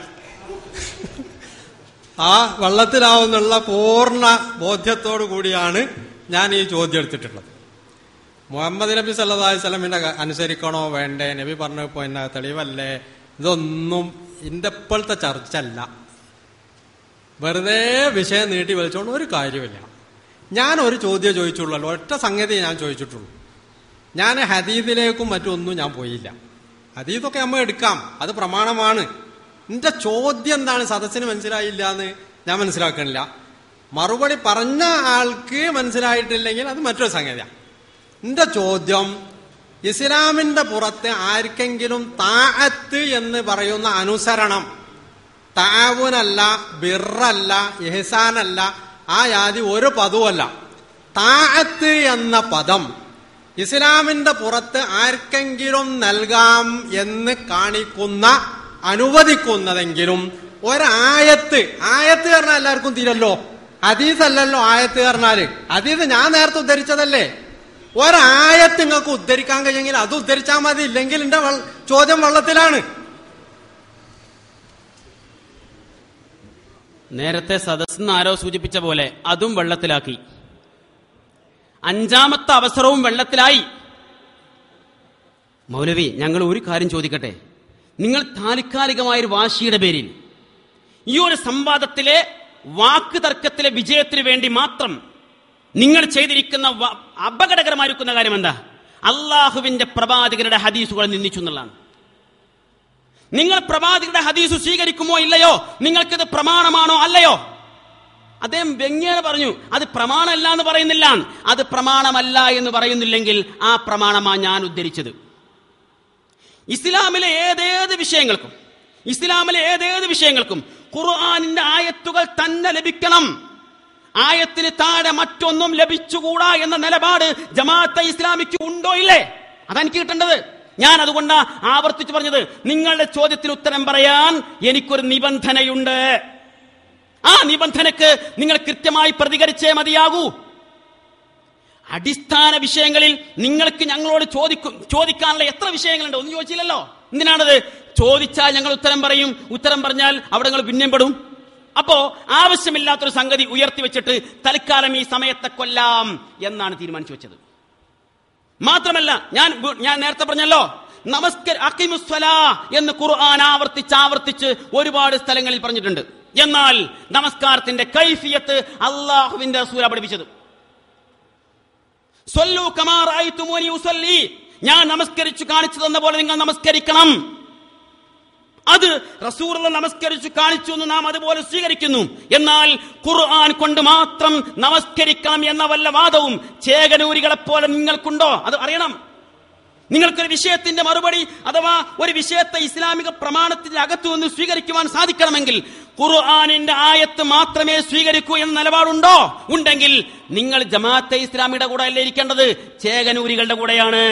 ആ വെള്ളത്തിലാവുന്നുള്ള പൂർണ്ണ ബോധ്യത്തോടു കൂടിയാണ് ഞാൻ ഈ ചോദ്യം എടുത്തിട്ടുള്ളത് മുഹമ്മദ് നബി സല്ലല്ലാഹു അലൈഹി വസല്ലമിനെ അനുസരിക്കണോ വേണ്ടേ നബി പറഞ്ഞ പിന്നെ തെളിവല്ലേ ഇതൊന്നും ഇന്റെ ഇപ്പോഴത്തെ ചർച്ച അല്ല വെറുതെ വിഷയം നീട്ടി വലിച്ചോണ്ട് ഒരു കാര്യമില്ല ഞാൻ ഒരു ചോദ്യം ചോദിച്ചുള്ളൂ ഒറ്റ സംഗതി ഞാൻ ചോദിച്ചിട്ടുള്ളൂ ഞാൻ ഹദീദിലേക്കും മറ്റൊന്നും ഞാൻ പോയില്ല ഹദീദൊക്കെ നമ്മൾ എടുക്കാം അത് പ്രമാണമാണ് എന്റെ ചോദ്യം എന്താണ് സദസ്സിന് മനസ്സിലായില്ല എന്ന് ഞാൻ മനസ്സിലാക്കണില്ല മറുപടി പറഞ്ഞ ആൾക്ക് മനസ്സിലായിട്ടില്ലെങ്കിൽ അത് മറ്റൊരു സംഗതിയാണ് എന്റെ ചോദ്യം ഇസ്ലാമിന്റെ പുറത്ത് ആർക്കെങ്കിലും താഅത്ത് എന്ന് പറയുന്ന അനുസരണം താവുനല്ല ബിറല്ല ഇഹ്സാനല്ല ആ യാതി ഒരു പദവുമല്ല താഅത്ത് എന്ന പദം ഇസ്ലാമിന്റെ പുറത്ത് ആർക്കെങ്കിലും നൽകാം എന്ന് കാണിക്കുന്ന അനുവദിക്കുന്നതെങ്കിലും ഒരായത്ത് ആയത്ത് പറഞ്ഞാൽ എല്ലാവർക്കും തീരല്ലോ ഹദീസ് അല്ലല്ലോ ആയത്ത് പറഞ്ഞാല് ഹദീസ് ഞാൻ നേരത്തെ ഉദ്ധരിച്ചതല്ലേ ഒരായത്ത് നിങ്ങൾക്ക് ഉദ്ധരിക്കാൻ കഴിയെങ്കിൽ അത് ഉദ്ധരിച്ചാൽ മതി ഇല്ലെങ്കിൽ എന്റെ വൾ- ചോദ്യം വെള്ളത്തിലാണ് നേരത്തെ സദസ്സെന്ന് ആരോ സൂചിപ്പിച്ച പോലെ അതും വെള്ളത്തിലാക്കി അഞ്ചാമത്തെ അവസരവും വെള്ളത്തിലായി മൗലവി ഞങ്ങൾ ഒരു കാര്യം ചോദിക്കട്ടെ നിങ്ങൾ താൽക്കാലികമായൊരു വാശിയുടെ പേരിൽ ഈ ഒരു സംവാദത്തിലെ വാക്ക് തർക്കത്തിലെ വിജയത്തിന് വേണ്ടി മാത്രം നിങ്ങൾ ചെയ്തിരിക്കുന്ന വ- അപകടകരമായിരിക്കുന്ന കാര്യം എന്താ അള്ളാഹുവിന്റെ പ്രവാചകരുടെ ഹദീസുകൾ നിന്ദിച്ചു എന്നുള്ളതാണ് നിങ്ങൾ പ്രവാചകരുടെ ഹദീസ് സ്വീകരിക്കുമോ ഇല്ലയോ നിങ്ങൾക്കിത് പ്രമാണമാണോ അല്ലയോ അദ്ദേഹം വ്യംഗ്യേന പറഞ്ഞു അത് പ്രമാണമല്ല എന്ന് പറയുന്നില്ല അത് പ്രമാണമല്ല എന്ന് പറയുന്നില്ലെങ്കിൽ ആ പ്രമാണമാ ഞാൻ ഉദ്ധരിച്ചത് ഇസ്ലാമിലെ ഏതേത് വിഷയങ്ങൾക്കും ഇസ്ലാമിലെ ഏതേത് വിഷയങ്ങൾക്കും ഖുർആാനിന്റെ ആയത്തുകൾ തന്നെ ലഭിക്കണം ആയത്തിന് താഴെ മറ്റൊന്നും ലഭിച്ചുകൂടാ എന്ന നിലപാട് ജമാഅത്തെ ഇസ്ലാമിക്ക് ഉണ്ടോ ഇല്ലേ അതെനിക്ക് കിട്ടേണ്ടത് ഞാൻ അതുകൊണ്ട് ആവർത്തിച്ചു പറഞ്ഞത് നിങ്ങളുടെ ചോദ്യത്തിന് ഉത്തരം പറയാൻ എനിക്കൊരു നിബന്ധനയുണ്ട് ആ നിബന്ധനക്ക് നിങ്ങൾ കൃത്യമായി പ്രതികരിച്ചേ മതിയാകൂ അടിസ്ഥാന വിഷയങ്ങളിൽ നിങ്ങൾക്ക് ഞങ്ങളോട് ചോദിക്കും ചോദിക്കാനുള്ള എത്ര വിഷയങ്ങളുണ്ട് ഒന്നും ചോദിച്ചില്ലല്ലോ എന്തിനാണത് ചോദിച്ചാൽ ഞങ്ങൾ ഉത്തരം പറയും ഉത്തരം പറഞ്ഞാൽ അവിടെ നിങ്ങൾ പിന്നെയും പെടും അപ്പോ ആവശ്യമില്ലാത്തൊരു സംഗതി ഉയർത്തി വെച്ചിട്ട് തൽക്കാലം ഈ സമയത്തെ കൊല്ലാം എന്നാണ് തീരുമാനിച്ചു വെച്ചത് മാത്രമല്ല ഞാൻ വി- ഞാൻ നേരത്തെ പറഞ്ഞല്ലോ നമസ്കർ അക്കിമുസ്വലാ എന്ന് ഖുർആൻ ആവർത്തിച്ച് ആവർത്തിച്ച് ഒരുപാട് സ്ഥലങ്ങളിൽ പറഞ്ഞിട്ടുണ്ട് എന്നാൽ നമസ്കാരത്തിന്റെ കൈഫിയത്ത് അള്ളാഹുവിന്റെ റസൂല പഠിപ്പിച്ചത് സ്വല്ലു കമാ റഅയ്തുമൂനി ഉസല്ലി ഞാൻ നമസ്കരിച്ചു കാണിച്ചു തന്ന പോലെ നിങ്ങൾ നമസ്കരിക്കണം അത് റസൂർ നമസ്കരിച്ചു കാണിച്ചു എന്ന് നാം അതുപോലെ സ്വീകരിക്കുന്നു എന്നാൽ ഖുർആൻ കൊണ്ട് മാത്രം നമസ്കരിക്കണം എന്ന വല്ല വാദവും ചേകനൂരികളെ പോലെ നിങ്ങൾക്കുണ്ടോ അത് അറിയണം നിങ്ങൾക്കൊരു വിഷയത്തിന്റെ മറുപടി അഥവാ ഒരു വിഷയത്തെ ഇസ്ലാമിക പ്രമാണത്തിന്റെ അകത്തു നിന്ന് സ്വീകരിക്കുവാൻ സാധിക്കണമെങ്കിൽ ഖുർആാനിന്റെ ആയത്ത് മാത്രമേ സ്വീകരിക്കൂ എന്ന നിലപാടുണ്ടോ ഉണ്ടെങ്കിൽ നിങ്ങൾ ജമാഅത്തെ ഇസ്ലാമിയുടെ കൂടെ അല്ലേ ഇരിക്കേണ്ടത് ചേകനൂരികളുടെ കൂടെയാണ്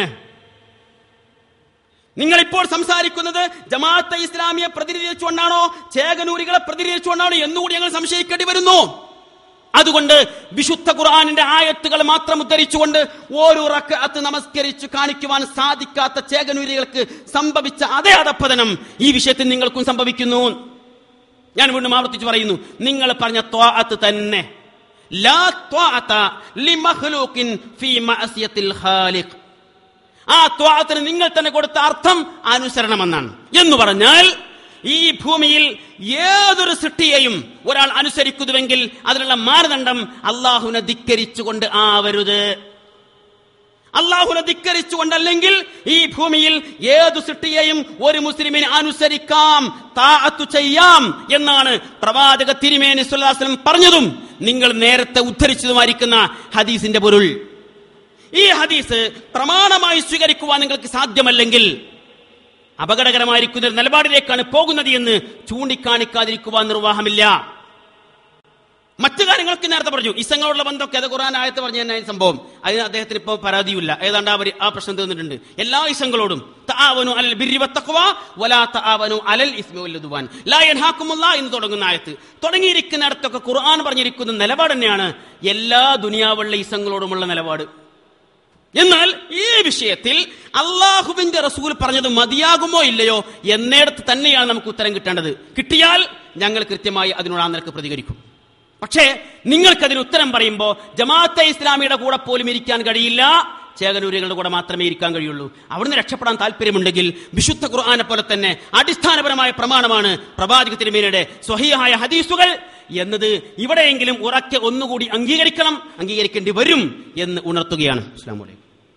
നിങ്ങൾ ഇപ്പോൾ സംസാരിക്കുന്നത് ജമാഅത്തെ ഇസ്ലാമിയെ പ്രതിനിധീകരിച്ചുകൊണ്ടാണോ ചേകനൂരികളെ പ്രതിനിധീകരിച്ചുകൊണ്ടാണോ എന്നുകൂടി ഞങ്ങൾ സംശയിക്കേണ്ടി വരുന്നു അതുകൊണ്ട് വിശുദ്ധ ഖുർആാനിന്റെ ആയത്തുകൾ മാത്രം ഉദ്ധരിച്ചുകൊണ്ട് ഓരോ റക്കഅത്ത് നമസ്കരിച്ചു കാണിക്കുവാൻ സാധിക്കാത്ത ചേകനൂരികൾക്ക് സംഭവിച്ച അതേ അധപ്പതനം ഈ വിഷയത്തിൽ നിങ്ങൾക്കും സംഭവിക്കുന്നു ഞാൻ വീണ്ടും ആവർത്തിച്ച് പറയുന്നു നിങ്ങൾ പറഞ്ഞ ത്വാഅത്ത് തന്നെ ലാ ത്വാഅത ലിമഖ്ലൂഖിൻ ഫീ മഅസിയത്തിൽ ഖാലിഖ് ആ ത്വാഅത്തിന് നിങ്ങൾ തന്നെ കൊടുത്ത അർത്ഥം അനുസരണമെന്നാണ് എന്ന് പറഞ്ഞാൽ ഈ ഭൂമിയിൽ ഏതൊരു സൃഷ്ടിയെയും ഒരാൾ അനുസരിക്കുന്നുവെങ്കിൽ അതിനുള്ള മാനദണ്ഡം അള്ളാഹുവിനെ ധിക്കരിച്ചുകൊണ്ട് ആവരുത് അള്ളാഹുനെ ധിക്കരിച്ചുകൊണ്ടല്ലെങ്കിൽ ഈ ഭൂമിയിൽ ഏതു സൃഷ്ടിയെയും ഒരു മുസ്ലിമിനെ അനുസരിക്കാം താഅത്തു ചെയ്യാം എന്നാണ് പ്രവാചക തിരുമേനി സുല്ലാസ്ലം പറഞ്ഞതും നിങ്ങൾ നേരത്തെ ഉദ്ധരിച്ചതുമായിരിക്കുന്ന ഹദീസിന്റെ പൊരുൾ ഈ ഹദീസ് പ്രമാണമായി സ്വീകരിക്കുവാൻ നിങ്ങൾക്ക് സാധ്യമല്ലെങ്കിൽ അപകടകരമായിരിക്കുന്ന ഒരു നിലപാടിലേക്കാണ് പോകുന്നത് എന്ന് ചൂണ്ടിക്കാണിക്കാതിരിക്കുവാൻ നിർവാഹമില്ല മറ്റു കാര്യങ്ങളൊക്കെ നേരത്തെ പറഞ്ഞു ഇസങ്ങളോടുള്ള ബന്ധമൊക്കെ അത് ഖുർആൻ ആയത്ത് പറഞ്ഞു തന്നെ ഈ സംഭവം അതിന് അദ്ദേഹത്തിന് ഇപ്പോൾ പരാതിയില്ല ഏതാണ്ട് അവർ ആ പ്രശ്നം തീർന്നിട്ടുണ്ട് എല്ലാ ഇസങ്ങളോടും തആവനു അലൽ ബിർരി വത്തഖ്വ വലാ തആവനു അലൽ ഇസ്മി വല്ലദുവാൻ ലാ യൻഹാക്കുമുല്ലാ എന്ന് തുടങ്ങുന്ന ആയത്ത് തുടങ്ങിയിരിക്കുന്നിടത്തൊക്കെ ഖുർആൻ പറഞ്ഞിരിക്കുന്ന നിലപാട് തന്നെയാണ് എല്ലാ ദുനിയാവുള്ള ഇസങ്ങളോടുമുള്ള നിലപാട് എന്നാൽ ഈ വിഷയത്തിൽ അള്ളാഹുവിന്റെ റസൂൽ പറഞ്ഞത് മതിയാകുമോ ഇല്ലയോ എന്നിടത്ത് തന്നെയാണ് നമുക്ക് ഉത്തരം കിട്ടേണ്ടത് കിട്ടിയാൽ ഞങ്ങൾ കൃത്യമായി അതിനോട് ആ നിരക്ക് പ്രതികരിക്കും പക്ഷേ നിങ്ങൾക്ക് അതിന് ഉത്തരം പറയുമ്പോൾ ജമാഅത്തെ ഇസ്ലാമിയുടെ കൂടെ പോലും ഇരിക്കാൻ കഴിയില്ല ചേകനൂരികളുടെ കൂടെ മാത്രമേ ഇരിക്കാൻ കഴിയുള്ളൂ അവിടുന്ന് രക്ഷപ്പെടാൻ താല്പര്യമുണ്ടെങ്കിൽ വിശുദ്ധ ഖുർആനെ പോലെ തന്നെ അടിസ്ഥാനപരമായ പ്രമാണമാണ് പ്രവാചക തിരുമേനിയുടെ സ്വഹീഹായ ഹദീസുകൾ എന്നത് ഇവിടെയെങ്കിലും ഉറക്കെ ഒന്നുകൂടി അംഗീകരിക്കണം അംഗീകരിക്കേണ്ടി വരും എന്ന് ഉണർത്തുകയാണ് അസ്ലാം വലൈക്കും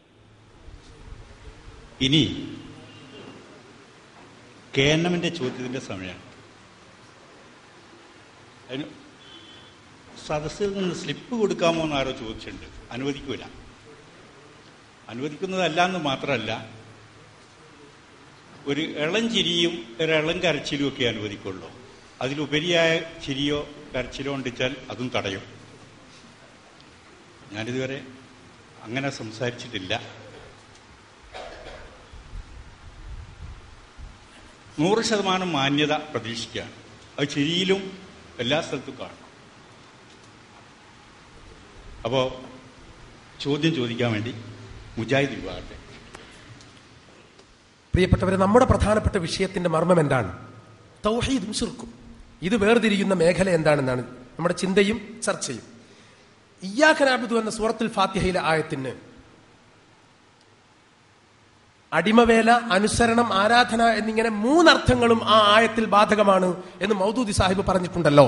ഇനി കെ എൻ എമ്മിന്റെ ചോദ്യത്തിന്റെ സമയമാണ് അതിന് സദസ്സിൽ നിന്ന് സ്ലിപ്പ് കൊടുക്കാമോ എന്ന് ആരോ ചോദിച്ചിട്ടുണ്ട് അനുവദിക്കൂല അനുവദിക്കുന്നതല്ല എന്ന് മാത്രമല്ല ഒരു ഇളം ചിരിയും ഒരു ഇളം കരച്ചിലും ഒക്കെ അനുവദിക്കുള്ളൂ അതിലുപരിയായ ചിരിയോ കരച്ചിലോ ഉണ്ടിച്ചാൽ അതും തടയും ഞാനിതുവരെ അങ്ങനെ സംസാരിച്ചിട്ടില്ല നൂറ് ശതമാനം മാന്യത പ്രതീക്ഷിക്കുകയാണ് അത് ചിരിയിലും എല്ലാ സ്ഥലത്തും കാണും അപ്പോൾ ചോദ്യം ചോദിക്കാൻ വേണ്ടി മുജാഹിദ് വിഭാഗത്തെ പ്രിയപ്പെട്ടവരെ നമ്മുടെ പ്രധാനപ്പെട്ട വിഷയത്തിന്റെ മർമ്മം എന്താണ് തൗഹീദും ശിർക്കും ഇത് വേർതിരിയുന്ന മേഖല എന്താണെന്നാണ് നമ്മുടെ ചിന്തയും ചർച്ചയും ഇയ്യാഖനാബിദു എന്ന സൂറത്തുൽ ഫാത്തിഹയിലെ ആയത്തിന് അടിമവേല അനുസരണം ആരാധന എന്നിങ്ങനെ മൂന്നർത്ഥങ്ങളും ആ ആയത്തിൽ ബാധകമാണ് എന്ന് മൗദൂദി സാഹിബ് പറഞ്ഞിട്ടുണ്ടല്ലോ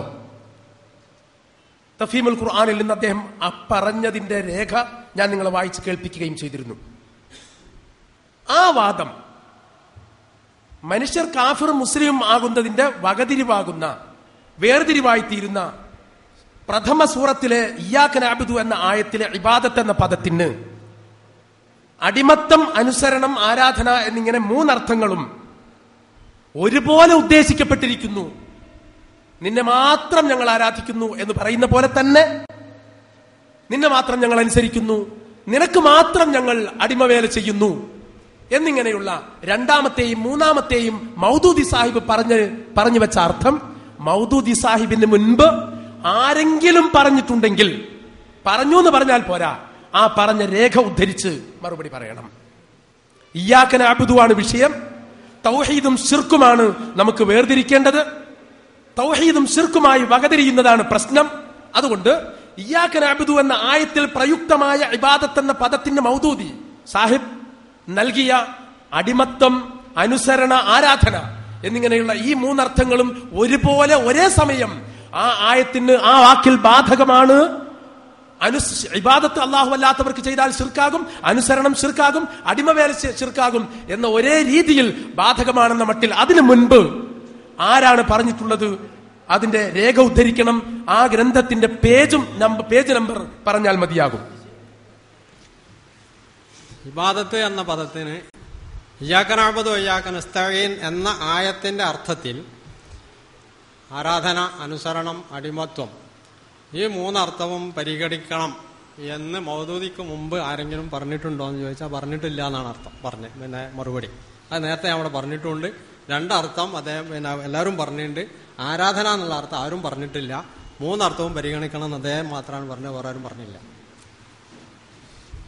തഫീമുൽ ഖുർആാനിൽ നിന്ന് അദ്ദേഹം ആ പറഞ്ഞതിന്റെ രേഖ ഞാൻ നിങ്ങളെ വായിച്ച് കേൾപ്പിക്കുകയും ചെയ്തിരുന്നു ആ വാദം മനുഷ്യർ കാഫിർ മുസ്ലിം ആകുന്നതിന്റെ വകതിരിവാകുന്ന വേർതിരിവായി തീരുന്ന പ്രഥമ സൂറത്തിലെ ഇയാക്കൻ അബിദു എന്ന ആയത്തിലെ ഇബാദത്ത് എന്ന പദത്തിന് അടിമത്തം അനുസരണം ആരാധന എന്നിങ്ങനെ മൂന്നർത്ഥങ്ങളും ഒരുപോലെ ഉദ്ദേശിക്കപ്പെട്ടിരിക്കുന്നു നിന്നെ മാത്രം ഞങ്ങൾ ആരാധിക്കുന്നു എന്ന് പറയുന്ന പോലെ തന്നെ നിന്നെ മാത്രം ഞങ്ങൾ അനുസരിക്കുന്നു നിനക്ക് മാത്രം ഞങ്ങൾ അടിമവേല ചെയ്യുന്നു എന്നിങ്ങനെയുള്ള രണ്ടാമത്തെയും മൂന്നാമത്തെയും മൗദൂദി സാഹിബ് പറഞ്ഞ് പറഞ്ഞു വെച്ച അർത്ഥം മൗദൂദി സാഹിബിന് മുൻപ് ആരെങ്കിലും പറഞ്ഞിട്ടുണ്ടെങ്കിൽ പറഞ്ഞു എന്ന് പറഞ്ഞാൽ പോരാ ആ പറഞ്ഞ രേഖ ഉദ്ധരിച്ച് മറുപടി പറയണം ഇയാക്കന അബുദുവാണ് വിഷയം തൗഹീദും ശിർക്കുമാണ് നമുക്ക് വേർതിരിക്കേണ്ടത് തൗഹീദും ശിർക്കുമായി വകതിരിയുന്നതാണ് പ്രശ്നം അതുകൊണ്ട് ഇയാക്കൻ അബുദു എന്ന ആയത്തിൽ പ്രയുക്തമായ ഇബാദത്ത് എന്ന പദത്തിന്റെ മൗദൂദി സാഹിബ് നൽകിയ അടിമത്തം അനുസരണ ആരാധന എന്നിങ്ങനെയുള്ള ഈ മൂന്നർത്ഥങ്ങളും ഒരുപോലെ ഒരേ സമയം ആ ആയത്തിന് ആ വാക്കിൽ ബാധകമാണ് അനുസ് ഇബാദത്ത് അള്ളാഹു അല്ലാത്തവർക്ക് ചെയ്താൽ ശിർക്കാകും അനുസരണം ശിർക്കാകും അടിമവേല ശിർക്കാകും എന്ന ഒരേ രീതിയിൽ ബാധകമാണെന്ന മട്ടിൽ അതിനു മുൻപ് ആരാണ് പറഞ്ഞിട്ടുള്ളത് അതിന്റെ രേഖ ഉദ്ധരിക്കണം ആ ഗ്രന്ഥത്തിന്റെ പേജും നമ്പർ പേജ് നമ്പർ പറഞ്ഞാൽ മതിയാകും ഇബാദത്ത് എന്ന പദത്തിന് ഇയാക്കനാബദ് വയ്യാക്കനസ്തീൻ എന്ന ആയത്തിന്റെ അർത്ഥത്തിൽ ആരാധന അനുസരണം അടിമത്വം ഈ മൂന്നർത്ഥവും പരിഗണിക്കണം എന്ന് മൗദൂദിക്ക് മുമ്പ് ആരെങ്കിലും പറഞ്ഞിട്ടുണ്ടോ എന്ന് ചോദിച്ചാൽ പറഞ്ഞിട്ടില്ല എന്നാണ് അർത്ഥം പറഞ്ഞ് പിന്നെ മറുപടി അത് നേരത്തെ അവിടെ പറഞ്ഞിട്ടുണ്ട് രണ്ടർത്ഥം അദ്ദേഹം പിന്നെ എല്ലാവരും പറഞ്ഞിട്ടുണ്ട് ആരാധന എന്നുള്ള അർത്ഥം ആരും പറഞ്ഞിട്ടില്ല മൂന്നർത്ഥവും പരിഗണിക്കണം എന്ന് അദ്ദേഹം മാത്രമാണ് പറഞ്ഞത് വേറെ ആരും പറഞ്ഞില്ല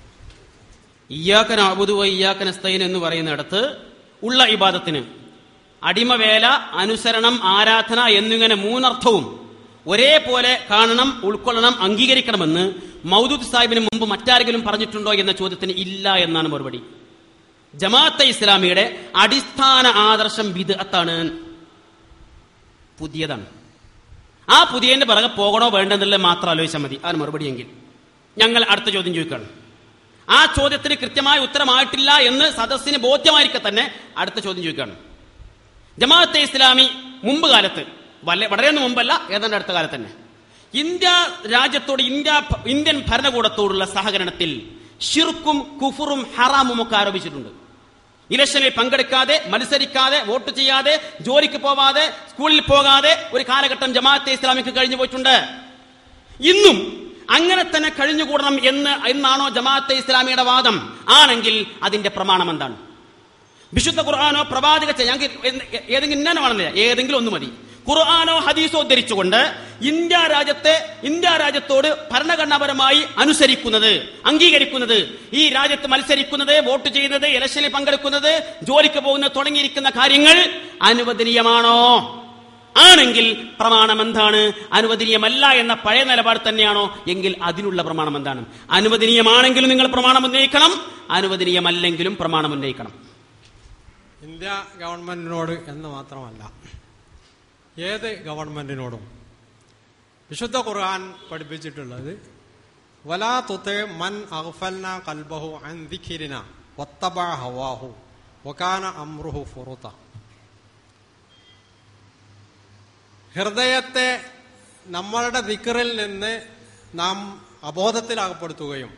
ഇയ്യാക്കൻ അബുദു ഇയ്യാക്കൻ സ്തൈൻ എന്ന് പറയുന്നിടത്ത് ഉള്ള ഇബാദത്തിന് അടിമവേല അനുസരണം ആരാധന എന്നിങ്ങനെ മൂന്നർത്ഥവും ഒരേപോലെ കാണണം ഉൾക്കൊള്ളണം അംഗീകരിക്കണമെന്ന് മൗദൂദ് സാഹിബിന് മുമ്പ് മറ്റാരെങ്കിലും പറഞ്ഞിട്ടുണ്ടോ എന്ന ചോദ്യത്തിന് ഇല്ല എന്നാണ് മറുപടി ജമാഅത്തെ ഇസ്ലാമിയുടെ അടിസ്ഥാന ആദർശം വിദഅത്താണ് പുതിയതാണ് ആ പുതിയതിന്റെ പിറകെ പോകണോ വേണ്ടെന്നുള്ളത് മാത്രം ആലോചിച്ചാൽ മതി അതിന് മറുപടിയെങ്കിൽ ഞങ്ങൾ അടുത്ത ചോദ്യം ചോദിക്കുകയാണ് ആ ചോദ്യത്തിന് കൃത്യമായ ഉത്തരമായിട്ടില്ല എന്ന് സദസ്സിന് ബോധ്യമായിരിക്കെ തന്നെ അടുത്ത ചോദ്യം ചോദിക്കുകയാണ് ജമാഅത്തെ ഇസ്ലാമി മുമ്പ് കാലത്ത് വല്ല വളരെയൊന്നും മുമ്പല്ല ഏതാണ്ട് അടുത്ത കാലത്ത് തന്നെ ഇന്ത്യ രാജ്യത്തോട് ഇന്ത്യ ഇന്ത്യൻ ഭരണകൂടത്തോടുള്ള സഹകരണത്തിൽ ഷിർക്കും കുഫറും ഹറാമും ഒക്കെ ആരോപിച്ചിട്ടുണ്ട് ഇലക്ഷനിൽ പങ്കെടുക്കാതെ മത്സരിക്കാതെ വോട്ട് ചെയ്യാതെ ജോലിക്ക് പോവാതെ സ്കൂളിൽ പോകാതെ ഒരു കാലഘട്ടം ജമാഅത്തെ ഇസ്ലാമിക്ക് കഴിഞ്ഞു പോയിട്ടുണ്ട് ഇന്നും അങ്ങനെ തന്നെ കഴിഞ്ഞുകൂടണം എന്ന് എന്നാണോ ജമാഅത്തെ ഇസ്ലാമിയുടെ വാദം ആണെങ്കിൽ അതിന്റെ പ്രമാണം എന്താണ് വിശുദ്ധ ഖുർആാനോ പ്രവാചക ചെ- ഞങ്ങൾക്ക് എന്ത് ഏതെങ്കിലും ഇന്ന വേണമെന്നില്ല ഏതെങ്കിലും ഒന്ന് മതി ഖുർആാനോ ഹദീസോ ധരിച്ചുകൊണ്ട് ഇന്ത്യ രാജ്യത്തെ ഇന്ത്യ രാജ്യത്തോട് ഭരണഘടനാപരമായി അനുസരിക്കുന്നത് അംഗീകരിക്കുന്നത് ഈ രാജ്യത്ത് മത്സരിക്കുന്നത് വോട്ട് ചെയ്യുന്നത് ഇലക്ഷനിൽ പങ്കെടുക്കുന്നത് ജോലിക്ക് പോകുന്നത് തുടങ്ങിയിരിക്കുന്ന കാര്യങ്ങൾ അനുവദനീയമാണോ ആണെങ്കിൽ പ്രമാണം എന്താണ് അനുവദനീയമല്ല എന്ന പഴയ നിലപാട് തന്നെയാണോ എങ്കിൽ അതിനുള്ള പ്രമാണം എന്താണ് അനുവദനീയമാണെങ്കിലും നിങ്ങൾ പ്രമാണം ഉന്നയിക്കണം അനുവദനീയമല്ലെങ്കിലും പ്രമാണം ഉന്നയിക്കണം ഇന്ത്യ ഗവൺമെന്റിനോട് എന്ന് മാത്രമല്ല ഏത് ഗവൺമെന്റിനോടും വിശുദ്ധ ഖുർആൻ പഠിപ്പിച്ചിട്ടുള്ളത് വലാ തുത്തെ മൻ അഗ്ഫൽന കൽബഹു അൻ ദിഖിരിന വത്തബ ഹവാഹു വകാന അമ്രുഹു ഫുറുത ഹൃദയത്തെ നമ്മളുടെ ദിക്കറിൽ നിന്ന് നാം അബോധത്തിലകപ്പെടുത്തുകയും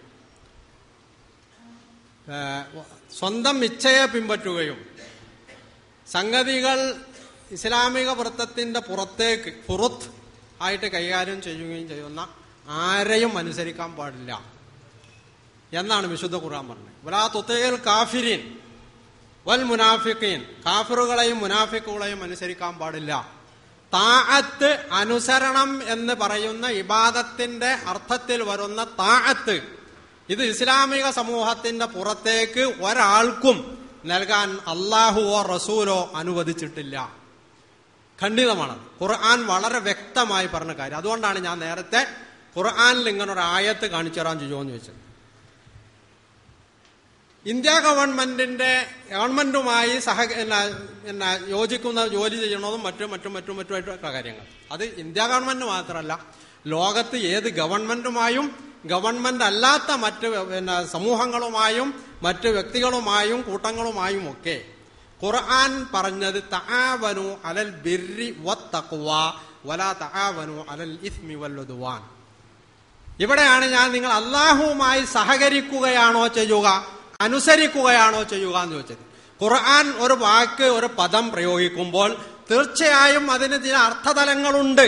ഏഹ്, സ്വന്തം ഇച്ഛയെ പിൻപറ്റുകയും സംഗതികൾ ഇസ്ലാമിക വൃത്തത്തിന്റെ പുറത്തേക്ക് പുറത്ത് ആയിട്ട് കൈകാര്യം ചെയ്യുകയും ചെയ്യുന്ന ആരെയും അനുസരിക്കാൻ പാടില്ല എന്നാണ് വിശുദ്ധ ഖുർആൻ പറഞ്ഞത് വലാ തുത്തയിൽ കാഫിരീൻ വൽ മുനാഫിഖീൻ കാഫിറുകളെയും മുനാഫിക്കുകളെയും അനുസരിക്കാൻ പാടില്ല താഅത്ത് അനുസരണം എന്ന് പറയുന്ന ഇബാദത്തിന്റെ അർത്ഥത്തിൽ വരുന്ന താഅത്ത് ഇത് ഇസ്ലാമിക സമൂഹത്തിന്റെ പുറത്തേക്ക് ഒരാൾക്കും നൽകാൻ അള്ളാഹുവോ റസൂലോ അനുവദിച്ചിട്ടില്ല ഖണ്ഡിതമാണ് ഖുർആൻ വളരെ വ്യക്തമായി പറഞ്ഞ കാര്യം അതുകൊണ്ടാണ് ഞാൻ നേരത്തെ ഖുർആനിൽ ഇങ്ങനെ ഒരു ആയത്ത് കാണിച്ചു തരാൻ ചെയ്യുമെന്ന് ചോദിച്ചത് ഇന്ത്യ ഗവൺമെന്റിന്റെ ഗവൺമെന്റുമായി സഹ എന്നാ എന്നാ യോജിക്കുന്ന ജോലി ചെയ്യണതും മറ്റും മറ്റും മറ്റും മറ്റുമായിട്ടുള്ള കാര്യങ്ങൾ അത് ഇന്ത്യ ഗവൺമെന്റ് മാത്രമല്ല ലോകത്ത് ഏത് ഗവൺമെന്റുമായും ഗവൺമെന്റ് അല്ലാത്ത മറ്റ് പിന്നെ സമൂഹങ്ങളുമായും മറ്റ് വ്യക്തികളുമായും കൂട്ടങ്ങളുമായും ഒക്കെ ഖുർആൻ പറഞ്ഞത് തആവനു അലൽ ബിർരി വത്തഖ്വ വലാ തആവനു അലൽ ഇസ്മി വല്ലുദ്വാൻ ഇവിടെയാണ് ഞാൻ നിങ്ങൾ അള്ളാഹുവുമായി സഹകരിക്കുകയാണോ ചെയ്യുക അനുസരിക്കുകയാണോ ചെയ്യുക എന്ന് ചോദിച്ചത് ഖുർആൻ ഒരു വാക്ക് ഒരു പദം പ്രയോഗിക്കുമ്പോൾ തീർച്ചയായും അതിന് ചില അർത്ഥതലങ്ങളുണ്ട്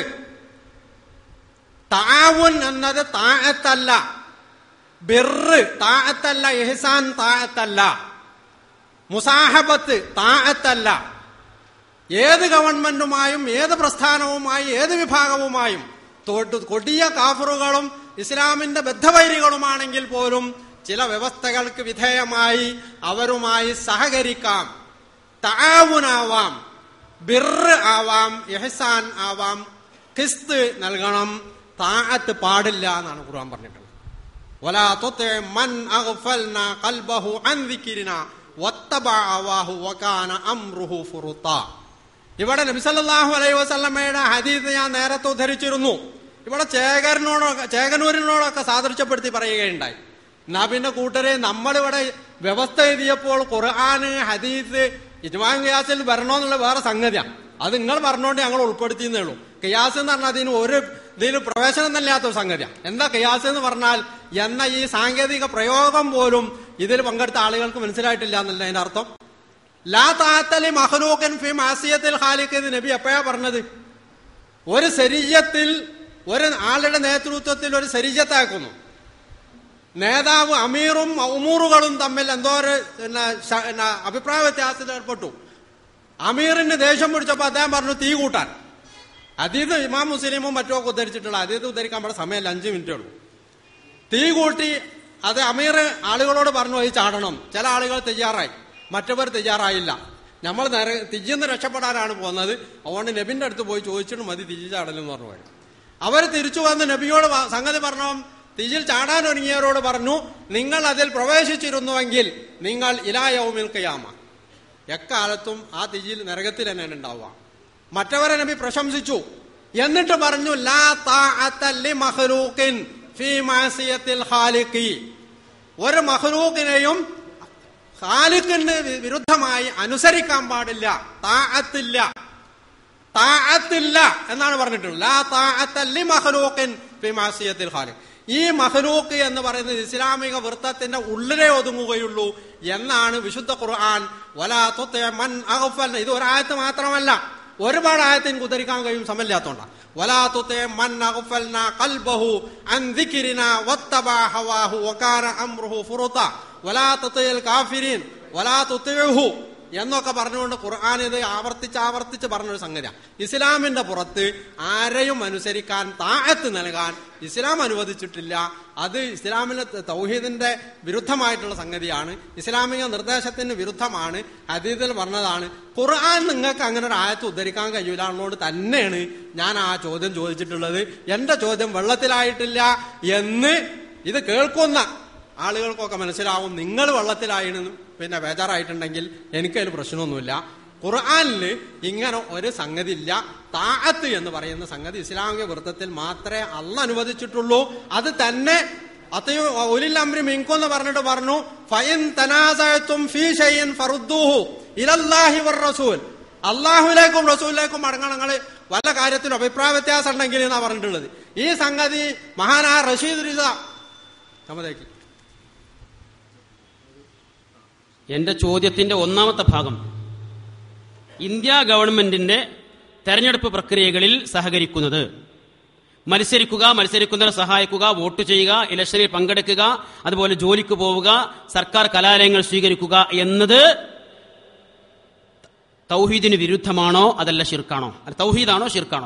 താവുൻ എന്നത് താഴത്തല്ല ബിറ് താഴത്തല്ല ഇഹ്സാൻ താഴത്തല്ല മുസാഹബത്ത് താഴത്തല്ല ഏത് ഗവൺമെന്റുമായും ഏത് പ്രസ്ഥാനവുമായി ഏത് വിഭാഗവുമായും തൊട്ട് കൊടിയ കാഫറുകളും ഇസ്ലാമിന്റെ ബദ്ധവൈരികളുമാണെങ്കിൽ പോലും ചില വ്യവസ്ഥകൾക്ക് വിധേയമായി അവരുമായി സഹകരിക്കാം താവുനാവാം ബിറ് ആവാം എഹ്സാൻ ആവാം കിസ്ത് നൽകണം താഴത്ത് പാടില്ല എന്നാണ് ഖുർആൻ പറഞ്ഞിട്ടുള്ളത് ولا تطع من أغفلنا قلبه عن ذكرنا واتبع هواه وكان أمره فرطا ഇവിടെ നബിസല്ലാഹു അലൈഹി വസല്ലമ്മയുടെ ഹദീസ് ഞാൻ നേരത്തെ ഉദ്ധരിച്ചിരുന്നു ഇവിടെ ചേകരനോടൊക്കെ ചേകനൂരിനോടൊക്കെ സാദൃശ്യപ്പെടുത്തി പറയുകയുണ്ടായി എന്നാ പിന്നെ കൂട്ടരെ നമ്മളിവിടെ വ്യവസ്ഥ എഴുതിയപ്പോൾ ഖുർആന് ഹദീസ് ഇജ്മാൻ ഖിയാസിൽ വരണമെന്നുള്ള വേറെ സംഗതിയാണ് അത് നിങ്ങൾ പറഞ്ഞുകൊണ്ട് ഞങ്ങൾ ഉൾപ്പെടുത്തിയെന്നേ ഉള്ളൂ ഖിയാസ് എന്ന് പറഞ്ഞാൽ അതിന് ഒരു ഇതിൽ പ്രവേശനം തന്നെയാത്ത ഒരു സംഗതിയാണ് എന്താ ഖിയാസ് എന്ന് പറഞ്ഞാൽ എന്ന ഈ സാങ്കേതിക പ്രയോഗം പോലും ഇതിൽ പങ്കെടുത്ത ആളുകൾക്ക് മനസ്സിലായിട്ടില്ല എന്നല്ല അതിന്റെ അർത്ഥം ലാ താത്തലി മഹലൂക്കൻ ഫി മാസിയത്തിൽ ഖാലിഖ് എന്ന് നബി എപ്പോഴാ പറഞ്ഞത് ഒരു ശരീരത്തിൽ ഒരു ആളുടെ നേതൃത്വത്തിൽ ഒരു ശരീരത്താക്കുന്നു നേതാവ് അമീറും ഉമൂറുകളും തമ്മിൽ എന്തോ ഒരു പിന്നെ ശ- പിന്നെ അഭിപ്രായ വ്യത്യാസത്തിൽ ഏർപ്പെട്ടു അമീറിന് ദേഷ്യം പിടിച്ചപ്പോൾ അദ്ദേഹം പറഞ്ഞു തീ കൂട്ടാൻ അതീത് ഇമാം മുസ്ലിമും മറ്റുമൊക്കെ ഉദ്ധരിച്ചിട്ടുള്ള അതീത് ഉദ്ധരിക്കാൻ ഇവിടെ സമയമല്ല അഞ്ച് മിനിറ്റേ ഉള്ളൂ തീ കൂട്ടി അത് അമീർ ആളുകളോട് പറഞ്ഞു ഈ ചാടണം ചില ആളുകൾ തയ്യാറായി മറ്റവർ തയ്യാറായില്ല നമ്മൾ നേരെ തിജിന്ന് രക്ഷപ്പെടാനാണ് പോകുന്നത് അതുകൊണ്ട് നബിന്റെ അടുത്ത് പോയി ചോദിച്ചിട്ട് മതി തിജി ചാടലെന്ന് പറഞ്ഞു പോയി അവർ തിരിച്ചു വന്ന് നബിയോട് വ- സംഗതി പറഞ്ഞു തിജിൽ ചാടാൻ ഒരുങ്ങിയവരോട് പറഞ്ഞു നിങ്ങൾ അതിൽ പ്രവേശിച്ചിരുന്നുവെങ്കിൽ നിങ്ങൾ ഇലായവുമിൽ കയാമ എക്കാലത്തും ആ തിജിൽ നരകത്തിൽ തന്നെയാണ് ഉണ്ടാവുക മറ്റവരെ നബി പ്രശംസിച്ചു എന്നിട്ട് പറഞ്ഞു ലാ താഅത്ത ലി മഖ്ലൂഖിൻ ഫീ മഅസിയത്തിൽ ഖാലിഖി ഒരു മഹ്ലൂക്കിനെയും ഖാലിഖിന് വി- വിരുദ്ധമായി അനുസരിക്കാൻ പാടില്ല താഅത്തില്ല താഅത്തില്ല എന്നാണ് പറഞ്ഞിട്ടുള്ളത് ലാ താഅത്ത ലി മഖ്ലൂഖിൻ ഫീ മഅസിയത്തിൽ ഖാലിഖ് ഈ മഹ്ലൂക്ക് എന്ന് പറയുന്നത് ഇസ്ലാമിക വൃത്തത്തിന്റെ ഉള്ളിലേ ഒതുങ്ങുകയുള്ളൂ എന്നാണ് വിശുദ്ധ ഖുർആൻ വലാ തുത്തി മൻ അഗ്ഫൽ ഇത് ഒരായത്ത് മാത്രമല്ല ഒരുപാട് ആയത്തിന് കുതിരിക്കാൻ കഴിയും സമയമില്ലാത്തോണ്ടാണ് വലാ തുത്തി മൻ അഗ്ഫൽന ഖൽബഹു അൻ ദിക്രിന വത്തബഅ ഹവാഹു വകാന അംറുഹു ഫുറുത വലാ തുത്തിൽ കാഫിരീൻ വലാ തുത്തിഹു എന്നൊക്കെ പറഞ്ഞുകൊണ്ട് ഖുർആൻ ഇത് ആവർത്തിച്ച് ആവർത്തിച്ച് പറഞ്ഞൊരു സംഗതിയാണ് ഇസ്ലാമിന്റെ പുറത്ത് ആരെയും അനുസരിക്കാൻ താഴത്ത് നൽകാൻ ഇസ്ലാം അനുവദിച്ചിട്ടില്ല അത് ഇസ്ലാമിലെ തൗഹീദിന്റെ വിരുദ്ധമായിട്ടുള്ള സംഗതിയാണ് ഇസ്ലാമിക നിർദ്ദേശത്തിന് വിരുദ്ധമാണ് ഹദീദിൽ പറഞ്ഞതാണ് ഖുർആൻ നിങ്ങൾക്ക് അങ്ങനെ ഒരു ആയത്ത് ഉദ്ധരിക്കാൻ കഴിയില്ല എന്നുകൊണ്ട് തന്നെയാണ് ഞാൻ ആ ചോദ്യം ചോദിച്ചിട്ടുള്ളത് എന്റെ ചോദ്യം വെള്ളത്തിലായിട്ടില്ല എന്ന് ഇത് കേൾക്കുന്ന ആളുകൾക്കൊക്കെ മനസ്സിലാവും നിങ്ങൾ വെള്ളത്തിലായിരുന്നു പിന്നെ ബേജാറായിട്ടുണ്ടെങ്കിൽ എനിക്കതിൽ പ്രശ്നമൊന്നുമില്ല ഖുർആനിൽ ഇങ്ങനെ ഒരു സംഗതി ഇല്ല താഴത്ത് എന്ന് പറയുന്ന സംഗതി ഇസ്ലാമിക വൃത്തത്തിൽ മാത്രമേ അല്ല അനുവദിച്ചിട്ടുള്ളൂ അത് തന്നെ അത്തയോ ഒലിൽ അമ്രി മിങ്കോ പറഞ്ഞിട്ട് പറഞ്ഞു ഫൈൻ തനാസയത്തും ഫീ ഷൈൻ ഫറുദ്ദൂഹു ഇലല്ലാഹി വർ റസൂൽ അള്ളാഹുലേക്കും റസൂലിലേക്കും മടങ്ങണം നിങ്ങൾ വല്ല കാര്യത്തിലും അഭിപ്രായ വ്യത്യാസം ഉണ്ടെങ്കിൽ എന്നാ പറഞ്ഞിട്ടുള്ളത് ഈ സംഗതി മഹാനായ റഷീദ് റിസ സമ്മതേക്ക് എന്റെ ചോദ്യത്തിന്റെ ഒന്നാമത്തെ ഭാഗം ഇന്ത്യ ഗവൺമെന്റിന്റെ തെരഞ്ഞെടുപ്പ് പ്രക്രിയകളിൽ സഹകരിക്കുന്നത് മത്സരിക്കുക മത്സരിക്കുന്നവരെ സഹായിക്കുക വോട്ട് ചെയ്യുക ഇലക്ഷനിൽ പങ്കെടുക്കുക അതുപോലെ ജോലിക്ക് പോവുക സർക്കാർ കലാലയങ്ങൾ സ്വീകരിക്കുക എന്നത് തൗഹീദിന് വിരുദ്ധമാണോ അതല്ല ഷിർക്കാണോ അല്ല തൗഹീദാണോ ഷിർക്കാണോ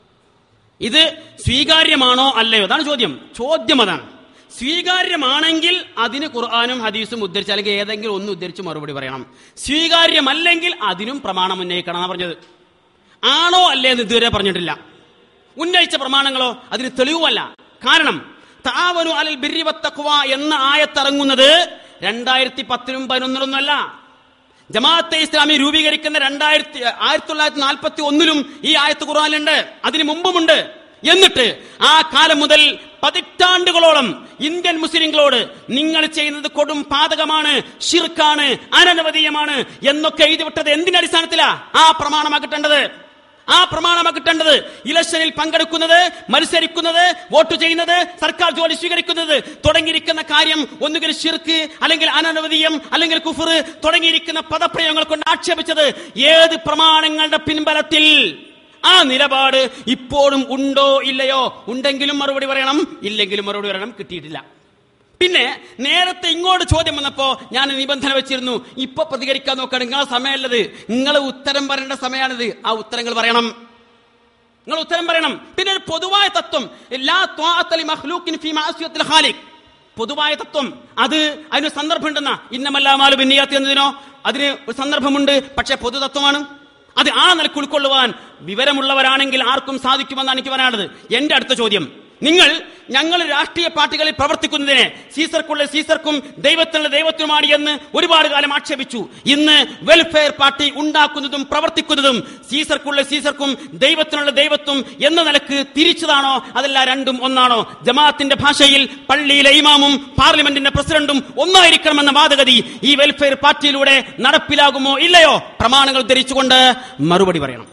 ഇത് സ്വീകാര്യമാണോ അല്ലയോ അതാണ് ചോദ്യം ചോദ്യം അതാണ് സ്വീകാര്യമാണെങ്കിൽ അതിന് ഖുർആാനും ഹദീസും ഉദ്ധരിച്ച് അല്ലെങ്കിൽ ഏതെങ്കിലും ഒന്ന് ഉദ്ധരിച്ച് മറുപടി പറയണം സ്വീകാര്യമല്ലെങ്കിൽ അതിനും പ്രമാണം ഉന്നയിക്കണം എന്നാണ് പറഞ്ഞത് ആണോ അല്ലേ എന്ന് ഇതുവരെ പറഞ്ഞിട്ടില്ല ഉന്നയിച്ച പ്രമാണങ്ങളോ അതിന് തെളിവുമല്ല കാരണം താവനു അലൽ ബിരി വത്തഖ്വ എന്ന ആയത്തിറങ്ങുന്നത് രണ്ടായിരത്തി പത്തിനും പതിനൊന്നിലൊന്നുമല്ല ജമാഅത്തെ ഇസ്ലാമി രൂപീകരിക്കുന്ന രണ്ടായിരത്തി ആയിരത്തി തൊള്ളായിരത്തി നാൽപ്പത്തി ഒന്നിലും ഈ ആയത്ത് ഖുർആനിലുണ്ട് അതിന് മുമ്പുമുണ്ട് എന്നിട്ട് ആ കാലം മുതൽ പതിറ്റാണ്ടുകളോളം ഇന്ത്യൻ മുസ്ലിങ്ങളോട് നിങ്ങൾ ചെയ്യുന്നത് കൊടും പാതകമാണ് ഷിർക്കാണ് അനനവധീയമാണ് എന്നൊക്കെ എഴുതിവിട്ടത് എന്തിന്റെ അടിസ്ഥാനത്തിലാ ആ പ്രമാണമാ കിട്ടേണ്ടത് ആ പ്രമാണമാ കിട്ടേണ്ടത് ഇലക്ഷനിൽ പങ്കെടുക്കുന്നത് മത്സരിക്കുന്നത് വോട്ട് ചെയ്യുന്നത് സർക്കാർ ജോലി സ്വീകരിക്കുന്നത് തുടങ്ങിയിരിക്കുന്ന കാര്യം ഒന്നുകിൽ ഷിർക്ക് അല്ലെങ്കിൽ അനനവധീയം അല്ലെങ്കിൽ കുഫർ തുടങ്ങിയിരിക്കുന്ന പദപ്രയോഗങ്ങൾ കൊണ്ട് ആക്ഷേപിച്ചത് ഏത് പ്രമാണങ്ങളുടെ പിൻബലത്തിൽ ആ നിലപാട് ഇപ്പോഴും ഉണ്ടോ ഇല്ലയോ ഉണ്ടെങ്കിലും മറുപടി പറയണം ഇല്ലെങ്കിലും മറുപടി പറയണം കിട്ടിയിട്ടില്ല പിന്നെ നേരത്തെ ഇങ്ങോട്ട് ചോദ്യം വന്നപ്പോ ഞാൻ നിബന്ധന വെച്ചിരുന്നു ഇപ്പൊ പ്രതികരിക്കാൻ നോക്കുകയാണ് നിങ്ങളെ സമയമല്ലത് നിങ്ങൾ ഉത്തരം പറയേണ്ട സമയമാണിത് ആ ഉത്തരങ്ങൾ പറയണം നിങ്ങൾ ഉത്തരം പറയണം പിന്നെ ഒരു പൊതുവായ തത്വം ലാ ത്വാഅത്ത ലി മഖ്ലൂഖിൻ ഫീ മഅസിയത്തിൽ ഖാലിഖ് പൊതുവായ തത്വം അത് അതിന് സന്ദർഭമുണ്ടെന്ന ഇന്നമല്ലാമാലു ബിന്നിയാത്തി എന്നതിനോ അതിന് ഒരു സന്ദർഭമുണ്ട് പക്ഷെ പൊതുതത്വമാണ് അത് ആ നിലക്ക് ഉൾക്കൊള്ളുവാൻ വിവരമുള്ളവരാണെങ്കിൽ ആർക്കും സാധിക്കുമെന്നാണ് എനിക്ക് പറയാനുള്ളത് എന്റെ അടുത്ത ചോദ്യം നിങ്ങൾ ഞങ്ങൾ രാഷ്ട്രീയ പാർട്ടികളിൽ പ്രവർത്തിക്കുന്നതിനെ സീസർക്കുള്ള സീസർക്കും ദൈവത്തിനുള്ള ദൈവത്തിനുമാണ് എന്ന് ഒരുപാട് കാലം ആക്ഷേപിച്ചു ഇന്ന് വെൽഫെയർ പാർട്ടി ഉണ്ടാക്കുന്നതും പ്രവർത്തിക്കുന്നതും സീസർക്കുള്ള സീസർക്കും ദൈവത്തിനുള്ള ദൈവത്വം എന്ന നിലക്ക് തിരിച്ചതാണോ അതല്ല രണ്ടും ഒന്നാണോ ജമാഅത്തിന്റെ ഭാഷയിൽ പള്ളിയിലെ ഇമാമും പാർലമെന്റിന്റെ പ്രസിഡന്റും ഒന്നായിരിക്കണമെന്ന വാദഗതി ഈ വെൽഫെയർ പാർട്ടിയിലൂടെ നടപ്പിലാകുമോ ഇല്ലയോ പ്രമാണങ്ങൾ ധരിച്ചുകൊണ്ട് മറുപടി പറയണം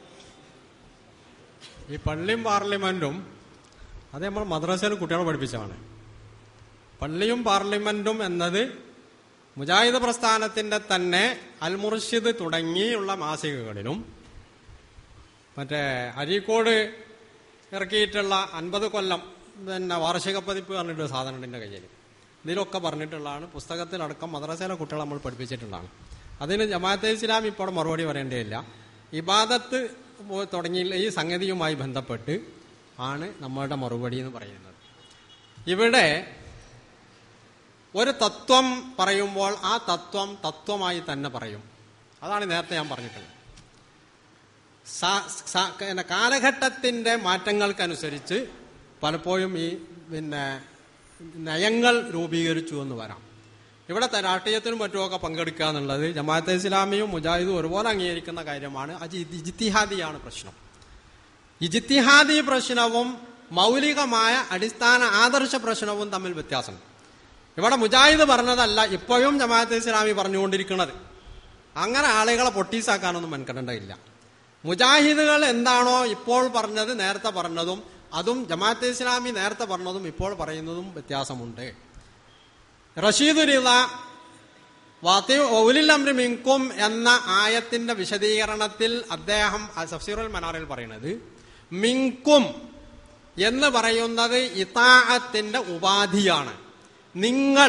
ഈ പള്ളിയും പാർലമെന്റും അത് നമ്മൾ മദ്രസയിൽ കുട്ടികളെ പഠിപ്പിച്ചതാണ് പള്ളിയും പാർലമെന്റും എന്നത് മുജാഹിദ് പ്രസ്ഥാനത്തിന്റെ തന്നെ അൽ മുർഷിദ് തുടങ്ങിയുള്ള മാസികകളിലും മറ്റേ അരീക്കോട് ഇറക്കിയിട്ടുള്ള അൻപത് കൊല്ലം പിന്നെ വാർഷിക പതിപ്പ് പറഞ്ഞിട്ട് സാധനം ഉണ്ട് എൻ്റെ കയ്യിൽ ഇതിലൊക്കെ പറഞ്ഞിട്ടുള്ളതാണ് പുസ്തകത്തിലടക്കം മദ്രസയിലെ കുട്ടികളെ നമ്മൾ പഠിപ്പിച്ചിട്ടുള്ളതാണ് അതിന് ജമാഅത്തെ ഇസ്ലാം ഇപ്പോൾ മറുപടി പറയേണ്ടതില്ല ഇബാദത്ത് പോ- തുടങ്ങിയുള്ള ഈ സംഗതിയുമായി ബന്ധപ്പെട്ട് ആണ് നമ്മളുടെ മറുപടി എന്ന് പറയുന്നത് ഇവിടെ ഒരു തത്വം പറയുമ്പോൾ ആ തത്വം തത്വമായി തന്നെ പറയും അതാണ് നേരത്തെ ഞാൻ പറഞ്ഞിട്ടുള്ളത് സ- സ- പിന്നെ കാലഘട്ടത്തിന്റെ മാറ്റങ്ങൾക്കനുസരിച്ച് പലപ്പോഴും ഈ പിന്നെ നയങ്ങൾ രൂപീകരിച്ചു എന്ന് വരാം ഇവിടുത്തെ രാഷ്ട്രീയത്തിനും മറ്റുമൊക്കെ പങ്കെടുക്കുക എന്നുള്ളത് ജമാഅത്തെ ഇസ്ലാമിയും മുജാഹിദും ഒരുപോലെ അംഗീകരിക്കുന്ന കാര്യമാണ് അത് ഇജ് ഇജിത്തിഹാദിയാണ് പ്രശ്നം ഇജിത്തിഹാദി പ്രശ്നവും മൗലികമായ അടിസ്ഥാന ആദർശ പ്രശ്നവും തമ്മിൽ വ്യത്യാസം ഇവിടെ മുജാഹിദ് പറഞ്ഞതല്ല ഇപ്പോഴും ജമാഅത്തെ ഇസ്ലാമി പറഞ്ഞുകൊണ്ടിരിക്കുന്നത് അങ്ങനെ ആളുകളെ പൊട്ടീസാക്കാനൊന്നും മെനക്കെടേണ്ടതില്ല മുജാഹിദുകൾ എന്താണോ ഇപ്പോൾ പറഞ്ഞത് നേരത്തെ പറഞ്ഞതും അതും ജമാഅത്തെ ഇസ്ലാമി നേരത്തെ പറഞ്ഞതും ഇപ്പോൾ പറയുന്നതും വ്യത്യാസമുണ്ട് റഷീദ് റിള വാത്തി ഔലിൽ അംരി മിങ്കും എന്ന ആയത്തിന്റെ വിശദീകരണത്തിൽ അദ്ദേഹം സഫ്സീറുൽ മനാറിൽ പറയുന്നത് മിങ്കും എന്ന് പറയുന്നത് ഇതാഅത്തിന്റെ ഉപാധിയാണ് നിങ്ങൾ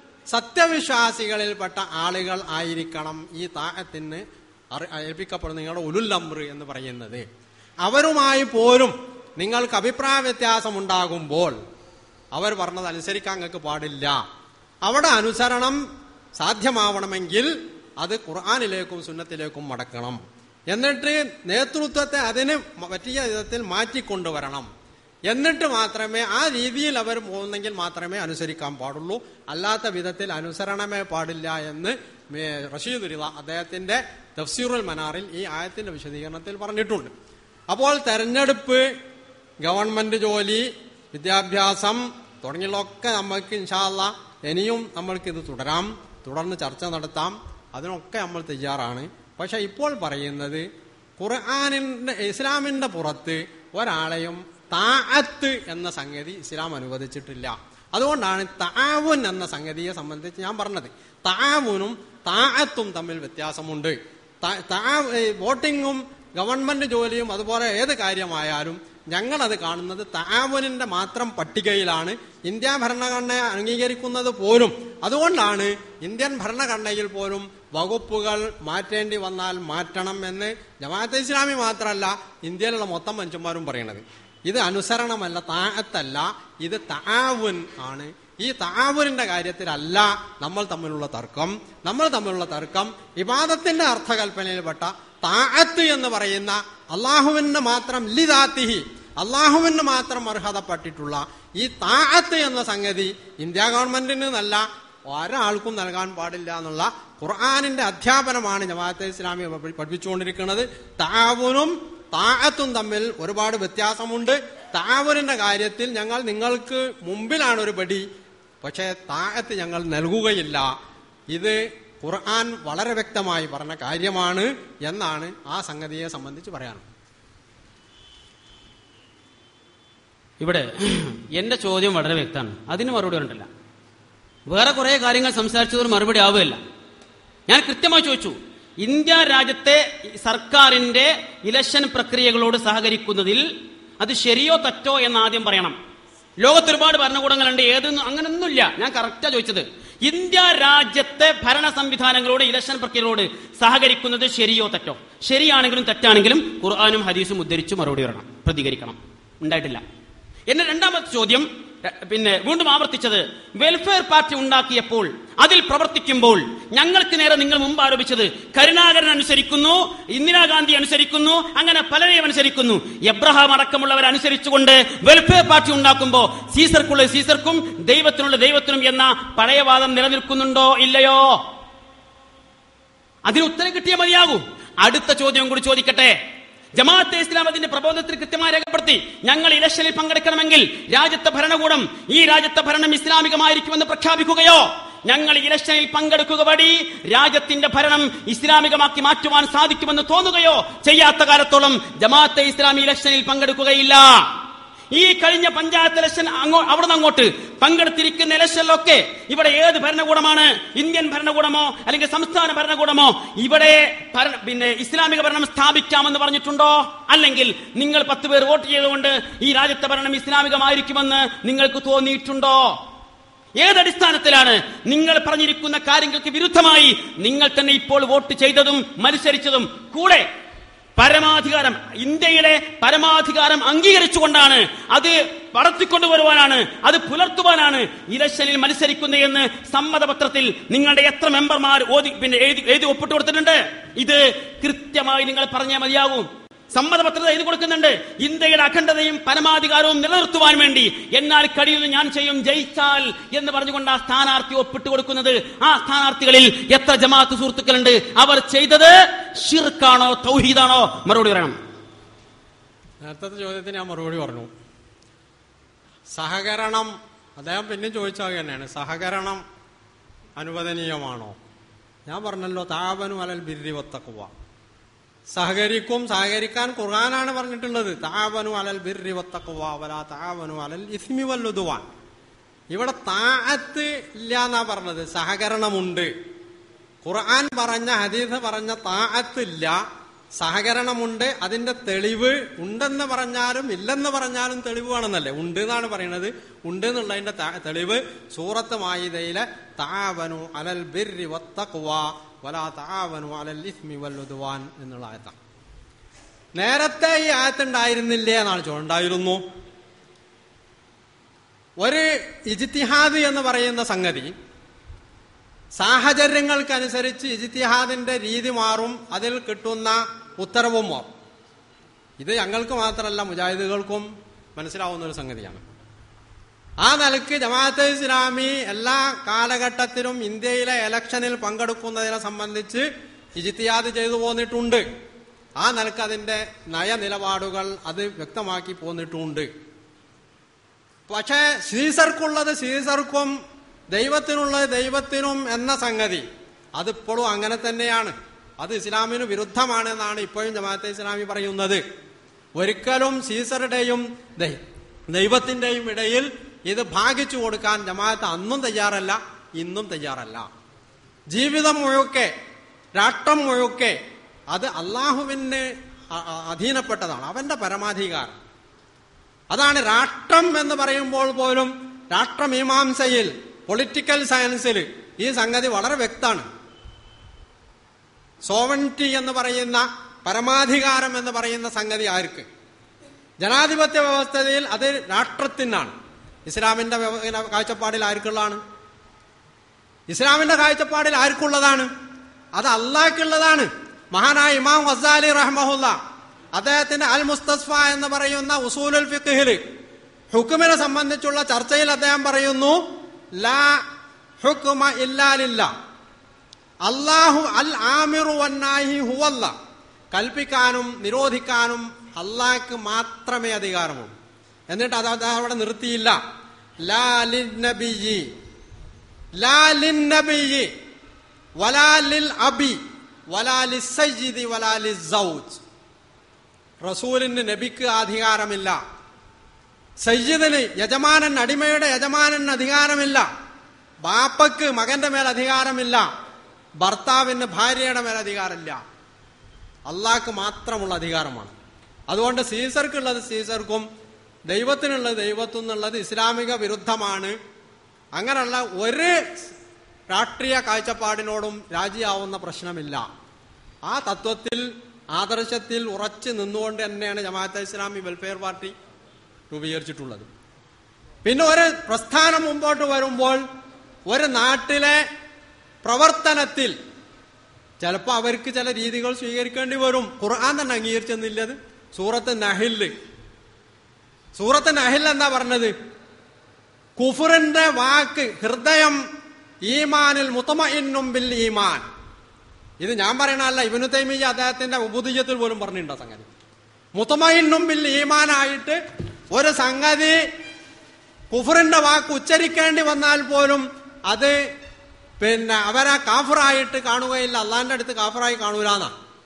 സത്യവിശ്വാസികളിൽപ്പെട്ട ആളുകൾ ആയിരിക്കണം ഈ താഅത്തിന് അറി- ഏൽപ്പിക്കപ്പെടുന്ന നിങ്ങളുടെ ഉലുൽ അമ്ര എന്ന് പറയുന്നത് അവരുമായി പോലും നിങ്ങൾക്ക് അഭിപ്രായ വ്യത്യാസം ഉണ്ടാകുമ്പോൾ അവർ പറഞ്ഞത് അനുസരിക്കാൻ നിങ്ങൾക്ക് പാടില്ല അവിടെ അനുസരണം സാധ്യമാവണമെങ്കിൽ അത് ഖുർആാനിലേക്കും സുന്നത്തിലേക്കും മടക്കണം എന്നിട്ട് നേതൃത്വത്തെ അതിന് പറ്റിയ വിധത്തിൽ മാറ്റിക്കൊണ്ടുവരണം എന്നിട്ട് മാത്രമേ ആ രീതിയിൽ അവർ പോകുന്നെങ്കിൽ മാത്രമേ അനുസരിക്കാൻ പാടുള്ളൂ അല്ലാത്ത വിധത്തിൽ അനുസരണമേ പാടില്ല എന്ന് മേ- റഷീദ് റിള അദ്ദേഹത്തിന്റെ തഫ്സീറുൽ മനാറിൽ ഈ ആയത്തിന്റെ വിശദീകരണത്തിൽ പറഞ്ഞിട്ടുണ്ട് അപ്പോൾ തെരഞ്ഞെടുപ്പ് ഗവൺമെന്റ് ജോലി വിദ്യാഭ്യാസം തുടങ്ങിയുള്ളതൊക്കെ നമുക്ക് ഇൻഷാല്ല ഇനിയും നമ്മൾക്ക് ഇത് തുടരാം തുടർന്ന് ചർച്ച നടത്താം അതിനൊക്കെ നമ്മൾ തയ്യാറാണ് പക്ഷെ ഇപ്പോൾ പറയുന്നത് ഖുർആാനിന്റെ ഇസ്ലാമിന്റെ പുറത്ത് ഒരാളെയും താഅത്ത് എന്ന സംഗതി ഇസ്ലാം അനുവദിച്ചിട്ടില്ല അതുകൊണ്ടാണ് താവുൻ എന്ന സംഗതിയെ സംബന്ധിച്ച് ഞാൻ പറഞ്ഞത് താവുനും താഅത്തും തമ്മിൽ വ്യത്യാസമുണ്ട് ത- താ- ഏ, വോട്ടിങ്ങും ഗവൺമെന്റ് ജോലിയും അതുപോലെ ഏത് കാര്യമായാലും ഞങ്ങളത് കാണുന്നത് താവുനിന്റെ മാത്രം പട്ടികയിലാണ് ഇന്ത്യ ഭരണഘടന അംഗീകരിക്കുന്നത് പോലും അതുകൊണ്ടാണ് ഇന്ത്യൻ ഭരണഘടനയിൽ പോലും വകുപ്പുകൾ മാറ്റേണ്ടി വന്നാൽ മാറ്റണം എന്ന് ജമാഅത്തെ ഇസ്ലാമി മാത്രമല്ല ഇന്ത്യയിലുള്ള മൊത്തം മനുഷ്യന്മാരും പറയുന്നത് ഇത് അനുസരണമല്ല താഴത്തല്ല ഇത് താവുൻ ആണ് ഈ താവുനിന്റെ കാര്യത്തിലല്ല നമ്മൾ തമ്മിലുള്ള തർക്കം നമ്മൾ തമ്മിലുള്ള തർക്കം വിവാദത്തിന്റെ അർത്ഥകൽപ്പനയിൽപ്പെട്ട താഴത്ത് എന്ന് പറയുന്ന അള്ളാഹുവിന് മാത്രം ലിദാത്തിഹി അള്ളാഹുവിന് മാത്രം അർഹതപ്പെട്ടിട്ടുള്ള ഈ താഴത്ത് എന്ന സംഗതി ഇന്ത്യ ഗവൺമെന്റിന് നല്ല ഒരാൾക്കും നൽകാൻ പാടില്ല എന്നുള്ള ഖുർആാനിന്റെ അധ്യാപനമാണ് ജമാഅത്തെ ഇസ്ലാമി പഠി- പഠിപ്പിച്ചുകൊണ്ടിരിക്കുന്നത് താവുനും താഴത്തും തമ്മിൽ ഒരുപാട് വ്യത്യാസമുണ്ട് താവൂരിന്റെ കാര്യത്തിൽ ഞങ്ങൾ നിങ്ങൾക്ക് മുമ്പിലാണ് ഒരു പടി പക്ഷേ താഴത്ത് ഞങ്ങൾ നൽകുകയില്ല ഇത് ഖുർആൻ വളരെ വ്യക്തമായി പറഞ്ഞ കാര്യമാണ് എന്നാണ് ആ സംഗതിയെ സംബന്ധിച്ച് പറയാനുള്ളത് ഇവിടെ എന്റെ ചോദ്യം വളരെ വ്യക്തമാണ് അതിന് മറുപടി ഉണ്ടല്ല വേറെ കുറെ കാര്യങ്ങൾ സംസാരിച്ചതൊരു മറുപടി ആവുകയല്ല ഞാൻ കൃത്യമായി ചോദിച്ചു ഇന്ത്യ രാജ്യത്തെ സർക്കാരിന്റെ ഇലക്ഷൻ പ്രക്രിയകളോട് സഹകരിക്കുന്നതിൽ അത് ശരിയോ തെറ്റോ എന്ന് ആദ്യം പറയണം ലോകത്ത് ഒരുപാട് ഭരണകൂടങ്ങളുണ്ട് ഏതൊന്നും അങ്ങനൊന്നുമില്ല ഞാൻ കറക്റ്റാ ചോദിച്ചത് ഇന്ത്യ രാജ്യത്തെ ഭരണ സംവിധാനങ്ങളോട് ഇലക്ഷൻ പ്രക്രിയകളോട് സഹകരിക്കുന്നത് ശരിയോ തെറ്റോ ശരിയാണെങ്കിലും തെറ്റാണെങ്കിലും ഖുർആാനും ഹദീസും ഉദ്ധരിച്ച് മറുപടി വരണം പ്രതികരിക്കണം ഉണ്ടായിട്ടില്ല എന്റെ രണ്ടാമത്തെ ചോദ്യം ര- പിന്നെ വീണ്ടും ആവർത്തിച്ചത് വെൽഫെയർ പാർട്ടി ഉണ്ടാക്കിയപ്പോൾ അതിൽ പ്രവർത്തിക്കുമ്പോൾ ഞങ്ങൾക്ക് നേരെ നിങ്ങൾ മുമ്പ് ആരോപിച്ചത് കരുണാകരൻ അനുസരിക്കുന്നു ഇന്ദിരാഗാന്ധി അനുസരിക്കുന്നു അങ്ങനെ പലരെയും അനുസരിക്കുന്നു എബ്രഹാം അടക്കമുള്ളവർ അനുസരിച്ചുകൊണ്ട് വെൽഫെയർ പാർട്ടി ഉണ്ടാക്കുമ്പോൾ സീസർക്കുള്ള സീസർക്കും ദൈവത്തിനുള്ള ദൈവത്തിനും എന്ന പഴയ വാദം നിലനിൽക്കുന്നുണ്ടോ ഇല്ലയോ അതിന് ഉത്തരം കിട്ടിയേ മതിയാകൂ അടുത്ത ചോദ്യം കൂടി ചോദിക്കട്ടെ ജമാഅത്തെ ഇസ്ലാം അതിന്റെ പ്രബോധനത്തിൽ കൃത്യമായി രേഖപ്പെടുത്തി ഞങ്ങൾ ഇലക്ഷനിൽ പങ്കെടുക്കണമെങ്കിൽ രാജ്യത്തെ ഭരണകൂടം ഈ രാജ്യത്തെ ഭരണം ഇസ്ലാമികമായിരിക്കുമെന്ന് പ്രഖ്യാപിക്കുകയോ ഞങ്ങൾ ഇലക്ഷനിൽ പങ്കെടുക്കുക വഴി രാജ്യത്തിന്റെ ഭരണം ഇസ്ലാമികമാക്കി മാറ്റുവാൻ സാധിക്കുമെന്ന് തോന്നുകയോ ചെയ്യാത്ത കാലത്തോളം ജമാഅത്തെ ഇസ്ലാമി ഇലക്ഷനിൽ പങ്കെടുക്കുകയില്ല ഈ കഴിഞ്ഞ പഞ്ചായത്ത് ഇലക്ഷൻ അങ്ങോ അവിടുന്ന് അങ്ങോട്ട് പങ്കെടുത്തിരിക്കുന്ന ഇലക്ഷനിലൊക്കെ ഇവിടെ ഏത് ഭരണകൂടമാണ് ഇന്ത്യൻ ഭരണകൂടമോ അല്ലെങ്കിൽ സംസ്ഥാന ഭരണകൂടമോ ഇവിടെ ഭരണ- പിന്നെ ഇസ്ലാമിക ഭരണം സ്ഥാപിക്കാമെന്ന് പറഞ്ഞിട്ടുണ്ടോ അല്ലെങ്കിൽ നിങ്ങൾ പത്ത് പേർ വോട്ട് ചെയ്തുകൊണ്ട് ഈ രാജ്യത്തെ ഭരണം ഇസ്ലാമികമായിരിക്കുമെന്ന് നിങ്ങൾക്ക് തോന്നിയിട്ടുണ്ടോ ഏതടിസ്ഥാനത്തിലാണ് നിങ്ങൾ പറഞ്ഞിരിക്കുന്ന കാര്യങ്ങൾക്ക് വിരുദ്ധമായി നിങ്ങൾ തന്നെ ഇപ്പോൾ വോട്ട് ചെയ്തതും മത്സരിച്ചതും കൂടെ പരമാധികാരം ഇന്ത്യയുടെ പരമാധികാരം അംഗീകരിച്ചുകൊണ്ടാണ് അത് വളർത്തിക്കൊണ്ടുവരുവാനാണ് അത് പുലർത്തുവാനാണ് ഇലക്ഷനിൽ മത്സരിക്കുന്ന എന്ന് സമ്മതപത്രത്തിൽ നിങ്ങളുടെ എത്ര മെമ്പർമാർ ഓതി പിന്നെ എഴുതി എഴുതി ഒപ്പിട്ട് കൊടുത്തിട്ടുണ്ട് ഇത് കൃത്യമായി നിങ്ങൾ പറഞ്ഞാൽ മതിയാകും സമ്മതപത്രത എഴുതി കൊടുക്കുന്നുണ്ട് ഇന്ത്യയുടെ അഖണ്ഡതയും പരമാധികാരവും നിലനിർത്തുവാൻ വേണ്ടി എന്നാൽ കഴിയുന്നു ഞാൻ ചെയ്യും ജയിച്ചാൽ എന്ന് പറഞ്ഞുകൊണ്ട് ആ സ്ഥാനാർത്ഥി ഒപ്പിട്ട് കൊടുക്കുന്നത് ആ സ്ഥാനാർത്ഥികളിൽ എത്ര ജമാഅത്ത് സുഹൃത്തുക്കളുണ്ട് അവർ ചെയ്തത് ഷിർക്കാണോ തൗഹീദാണോ മറുപടി പറയണം നേരത്തെ ചോദ്യത്തിന് ഞാൻ മറുപടി പറഞ്ഞു സഹകരണം അദ്ദേഹം പിന്നെ ചോദിച്ചാൽ തന്നെയാണ് സഹകരണം അനുവദനീയമാണോ ഞാൻ പറഞ്ഞല്ലോ താപനു അലൽ ബിരി വത്തക്കുവ സഹകരിക്കും സഹകരിക്കാൻ ഖുർആനാണ് പറഞ്ഞിട്ടുള്ളത് താപനു അലൽ ബിരി വത്തക്കുവ വല താപനു അലൽ ഇസ്മി വല്ലുതുവാൻ ഇവിടെ താഅത്ത് ഇല്ല എന്നാ പറഞ്ഞത് സഹകരണമുണ്ട് ഖുർആൻ പറഞ്ഞ ഹദീസ് പറഞ്ഞ താഅത്ത് ഇല്ല സഹകരണമുണ്ട് അതിന്റെ തെളിവ് ഉണ്ടെന്ന് പറഞ്ഞാലും ഇല്ലെന്ന് പറഞ്ഞാലും തെളിവ് വേണമെന്നല്ലേ ഉണ്ട് എന്നാണ് പറയുന്നത് ഉണ്ട് എന്നുള്ളതിന്റെ ത- തെളിവ് സൂറത്ത് മായിദയിലെ താവനു അലൽ ബിർരി വത്തഖ്വ വലാ താവനു അലൽ ഇസ്മി വല്ലുദ്വാൻ എന്നുള്ള ആയത്താണ് നേരത്തെ ഈ ആയത്ത് ഉണ്ടായിരുന്നില്ലേ എന്നാണ് ചോദിച്ചത് ഉണ്ടായിരുന്നു ഒരു ഇജിത്തിഹാദ് എന്ന് പറയുന്ന സംഗതി സാഹചര്യങ്ങൾക്കനുസരിച്ച് ഇജിത്തിഹാദിന്റെ രീതി മാറും അതിൽ കിട്ടുന്ന ഉത്തരവും മാറും ഇത് ഞങ്ങൾക്ക് മാത്രമല്ല മുജാഹിദുകൾക്കും മനസ്സിലാവുന്ന ഒരു സംഗതിയാണ് ആ നിലക്ക് ജമാഅത്തെ ഇസ്ലാമി എല്ലാ കാലഘട്ടത്തിലും ഇന്ത്യയിലെ ഇലക്ഷനിൽ പങ്കെടുക്കുന്നതിനെ സംബന്ധിച്ച് ഇജിത്തിയാദ് ചെയ്തു പോന്നിട്ടുണ്ട് ആ നിലക്ക് അതിന്റെ നയനിലപാടുകൾ അത് വ്യക്തമാക്കി പോന്നിട്ടുണ്ട് പക്ഷേ സീസർക്കുള്ളത് സീസർക്കും ദൈവത്തിനുള്ളത് ദൈവത്തിനും എന്ന സംഗതി അതിപ്പോഴും അങ്ങനെ തന്നെയാണ് അത് ഇസ്ലാമിന് വിരുദ്ധമാണ് എന്നാണ് ഇപ്പോഴും ജമാഅത്തെ ഇസ്ലാമി പറയുന്നത് ഒരിക്കലും സീസറുടെയും ദൈ- ദൈവത്തിന്റെയും ഇടയിൽ ഇത് ഭാഗിച്ചു കൊടുക്കാൻ ജമാഅത്ത് അന്നും തയ്യാറല്ല ഇന്നും തയ്യാറല്ല ജീവിതം മുഴുക്കെ രാഷ്ട്രം മുഴുക്കെ അത് അള്ളാഹുവിന് അ- അ- അധീനപ്പെട്ടതാണ് അവന്റെ പരമാധികാരം അതാണ് രാഷ്ട്രം എന്ന് പറയുമ്പോൾ പോലും രാഷ്ട്രമീമാംസയിൽ പൊളിറ്റിക്കൽ സയൻസിൽ ഈ സംഗതി വളരെ വ്യക്തമാണ് സോവൻറ്റി എന്ന് പറയുന്ന പരമാധികാരം എന്ന് പറയുന്ന സംഗതി ആർക്ക് ജനാധിപത്യ വ്യവസ്ഥയിൽ അത് രാഷ്ട്രത്തിനാണ് ഇസ്ലാമിന്റെ വ്യവ- ഇങ്ങനെ കാഴ്ചപ്പാടിൽ ആർക്കുള്ളതാണ് ഇസ്ലാമിന്റെ കാഴ്ചപ്പാടിൽ ആർക്കുള്ളതാണ് അത് അള്ളാഹ്ക്കുള്ളതാണ് മഹാനായ ഇമാം ഗസാലി റഹ്മഹുല്ല അദ്ദേഹത്തിന്റെ അൽ മുസ്തസ്ഫ എന്ന് പറയുന്ന ഉസൂലുൽ ഫിഖ്ഹില് ഹുക്കുമിനെ സംബന്ധിച്ചുള്ള ചർച്ചയിൽ അദ്ദേഹം പറയുന്നു ലാ ഹുക്കുമ ഇല്ലാലില്ല അള്ളാഹു അൽ ആമിറു വന്നാഹി ഹുവല്ല കൽപ്പിക്കാനും നിരോധിക്കാനും അള്ളാഹ്ക്ക് മാത്രമേ അധികാരമുള്ളൂ എന്നിട്ട് അത് അത് അവിടെ നിർത്തിയില്ല ലാ ലിൻ നബിയി ലാ ലിൻ നബിയി വലാ ലിൽ അബി വലാ ലിസ്സയ്യിദി വലാ ലിസ്സൗജ് റസൂലിന് നബിക്ക് അധികാരമില്ല സയ്യിദിന് യജമാനൻ അടിമയുടെ യജമാനന് അധികാരമില്ല ബാപ്പക്ക് മകന്റെ മേൽ അധികാരമില്ല ഭർത്താവിന് ഭാര്യയുടെ മേൽ അധികാരമില്ല അള്ളാഹ്ക്ക് മാത്രമുള്ള അധികാരമാണ് അതുകൊണ്ട് സീസർക്കുള്ളത് സീസർക്കും ദൈവത്തിനുള്ളത് ദൈവത്തും എന്നുള്ളത് ഇസ്ലാമിക വിരുദ്ധമാണ് അങ്ങനെയുള്ള ഒരു രാഷ്ട്രീയ കാഴ്ചപ്പാടിനോടും രാജിയാവുന്ന പ്രശ്നമില്ല ആ തത്വത്തിൽ ആദർശത്തിൽ ഉറച്ചു നിന്നുകൊണ്ട് തന്നെയാണ് ജമാഅത്തെ ഇസ്ലാമി വെൽഫെയർ പാർട്ടി രൂപീകരിച്ചിട്ടുള്ളത് പിന്നെ ഒരു പ്രസ്ഥാനം മുമ്പോട്ട് വരുമ്പോൾ ഒരു നാട്ടിലെ പ്രവർത്തനത്തിൽ ചിലപ്പോൾ അവർക്ക് ചില രീതികൾ സ്വീകരിക്കേണ്ടി വരും ഖുർആൻ തന്നെ അംഗീകരിച്ചെന്നില്ലത് സൂറത്ത് നഹില് സൂറത്ത് നഹിൽ എന്താ പറഞ്ഞത് കുഫറിന്റെ വാക്ക് ഹൃദയം ഈമാനിൽ മുത്തമഇന്നും ബിൽ ഈമാൻ ഇത് ഞാൻ പറയണല്ല ഇബനു തൈമിയ അദ്ദേഹത്തിന്റെ ഉപുദീയത്തിൽ പോലും പറഞ്ഞിട്ടുണ്ടോ സംഗതി മുത്തമഇന്നും ബിൽ ഈമാനായിട്ട് ഒരു സംഗതി കുഫറിന്റെ വാക്ക് ഉച്ചരിക്കേണ്ടി വന്നാൽ പോലും അത് പിന്നെ അവരെ കാഫറായിട്ട് കാണുകയില്ല അള്ളാന്റെ അടുത്ത് കാഫറായി കാണൂലെന്നാ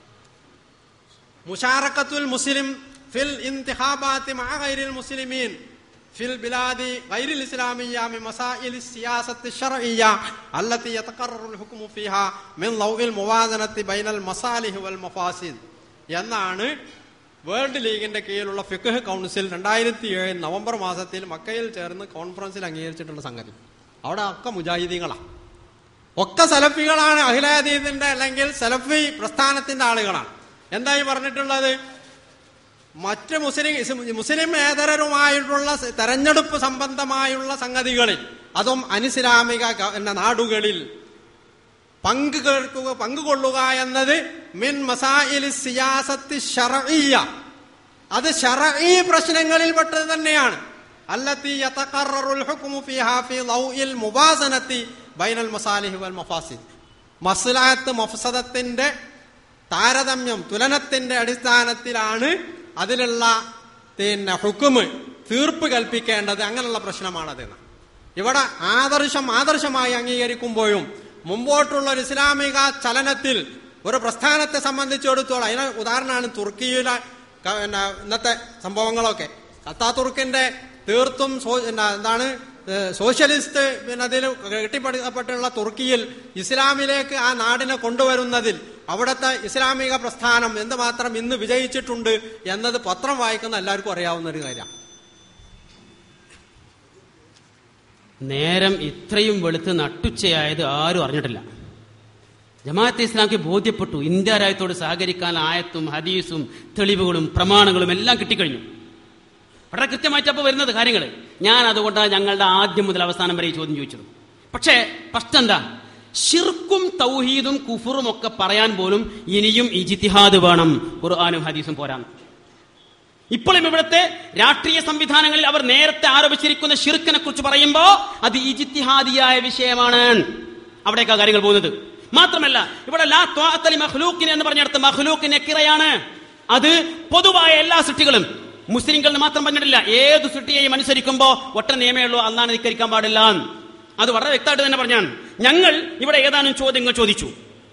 മുഷാറക്കത്തുൽ മുസ്ലിം ഫിൽ ഇന്തിഹാബാത്തി മഅ ഗൈരിൽ മുസ്ലിമീൻ ഫിൽ ബിലാദി ഗൈരിൽ ഇസ്ലാമിയ്യ മിൻ മസാഇൽ സിയാസത്തി ശർഇയ്യ അല്ലത്തി യതഖററുൽ ഹുക്മു ഫീഹാ മിൻ ലൗഇൽ മുവാസനത്തി ബൈനൽ മസാലിഹ് വൽ മഫാസിദ് എന്നാണ് വേൾഡ് ലീഗിന്റെ കീഴിലുള്ള ഫിഖ് കൗൺസിൽ രണ്ടായിരത്തി ഏഴ് നവംബർ മാസത്തിൽ മക്കയിൽ ചേർന്ന് കോൺഫറൻസിൽ അംഗീകരിച്ചിട്ടുള്ള സംഗതി അവിടെ ഒക്കെ മുജാഹിദീങ്ങളാണ് ഒക്കെ സലഫികളാണ് അഖിലഹദീദിന്റെ അല്ലെങ്കിൽ സലഫി പ്രസ്ഥാനത്തിന്റെ ആളുകളാണ് എന്തായി പറഞ്ഞിട്ടുള്ളത് മറ്റ് മുസ്ലിം മുസ്ലിം ഏതരരുമായിട്ടുള്ള സ- തെരഞ്ഞെടുപ്പ് സംബന്ധമായുള്ള സംഗതികളിൽ അതും അനിസ്ലാമിക ഗ- എന്ന നാടുകളിൽ പങ്കുകേൾക്കുക പങ്കുകൊള്ളുക എന്നത് മിൻ മസായിൽ സിയാസത്ത് ഷറഈയ അത് ഷറഈ പ്രശ്നങ്ങളിൽ പെട്ടത് തന്നെയാണ് അല്ലത്തി യതഖററുൽ ഹുക്മു ഫീഹാ ഫീ ലൗഇൽ മുബാസനത്തി ബൈനൽ മസാലിഹി വൽ മഫാസിദ് മസ്ലഹത്ത് മഫ്സദത്തിന്റെ താരതമ്യം തുലനത്തിന്റെ അടിസ്ഥാനത്തിലാണ് അതിലുള്ള പിന്നെ ഹുക്കുമ് തീർപ്പ് കൽപ്പിക്കേണ്ടത് അങ്ങനെയുള്ള പ്രശ്നമാണതെന്ന് ഇവിടെ ആദർശം ആദർശമായി അംഗീകരിക്കുമ്പോഴും മുമ്പോട്ടുള്ള ഒരു ഇസ്ലാമിക ചലനത്തിൽ ഒരു പ്രസ്ഥാനത്തെ സംബന്ധിച്ചിടത്തോളം അതിന് ഉദാഹരണമാണ് തുർക്കിയിലെ ക- പിന്നെ ഇന്നത്തെ സംഭവങ്ങളൊക്കെ കത്താ തുർക്കിന്റെ തീർത്തും സോ- പിന്നെ എന്താണ് ഏഹ് സോഷ്യലിസ്റ്റ് പിന്നെ അതിൽ കെട്ടിപ്പടുക്കപ്പെട്ടുള്ള തുർക്കിയിൽ ഇസ്ലാമിലേക്ക് ആ നാടിനെ കൊണ്ടുവരുന്നതിൽ അവിടുത്തെ ഇസ്ലാമിക പ്രസ്ഥാനം എന്തുമാത്രം ഇന്ന് വിജയിച്ചിട്ടുണ്ട് എന്നത് പത്രം വായിക്കുന്ന എല്ലാവർക്കും അറിയാവുന്ന ഒരു കാര്യമാണ് നേരം ഇത്രയും വെളുത്ത് നട്ടുച്ചയായത് ആരും അറിഞ്ഞിട്ടില്ല ജമാഅത്തെ ഇസ്ലാമിക്ക് ബോധ്യപ്പെട്ടു ഇന്ത്യ രാജ്യത്തോട് സഹകരിക്കാൻ ആയത്തും ഹദീസും തെളിവുകളും പ്രമാണങ്ങളും എല്ലാം കിട്ടിക്കഴിഞ്ഞു വളരെ കൃത്യമായിട്ട് അപ്പോൾ വരുന്നത് കാര്യങ്ങൾ ഞാൻ അതുകൊണ്ടാണ് ഞങ്ങളുടെ ആദ്യം മുതൽ അവസാനം വരെ ഈ ചോദ്യം ചോദിച്ചത് പക്ഷേ പ്രശ്നം എന്താ ഷിർക്കും തൗഹീദും കുഫറും ഒക്കെ പറയാൻ പോലും ഇനിയും ഇജിത്തിഹാദ് വേണം ഖുർആാനും ഹദീസും പോരാന്ന് ഇപ്പോഴും ഇവിടുത്തെ രാഷ്ട്രീയ സംവിധാനങ്ങളിൽ അവർ നേരത്തെ ആരോപിച്ചിരിക്കുന്ന ഷിർക്കിനെ കുറിച്ച് പറയുമ്പോ അത് ഇജിത്തിഹാദിയായ വിഷയമാണ് അവിടേക്കാ കാര്യങ്ങൾ പോകുന്നത് മാത്രമല്ല ഇവിടെ ലാ ത്വാഅത്തലി മഖ്ലൂക്കിന് എന്ന് പറഞ്ഞിടത്ത് മഖ്ലൂക്കിനെ കിറയാണ് അത് പൊതുവായ എല്ലാ സൃഷ്ടികളും മുസ്ലിംകളിൽ മാത്രം പറഞ്ഞിട്ടില്ല ഏത് സൃഷ്ടിയെയും അനുസരിക്കുമ്പോ ഒറ്റ നിയമേ ഉള്ളൂ അന്നാണ് ധിക്കരിക്കാൻ പാടില്ല അത് വളരെ വ്യക്തമായിട്ട് തന്നെ പറഞ്ഞാണ് ഞങ്ങൾ ഇവിടെ ഏതാനും ചോദ്യങ്ങൾ ചോദിച്ചു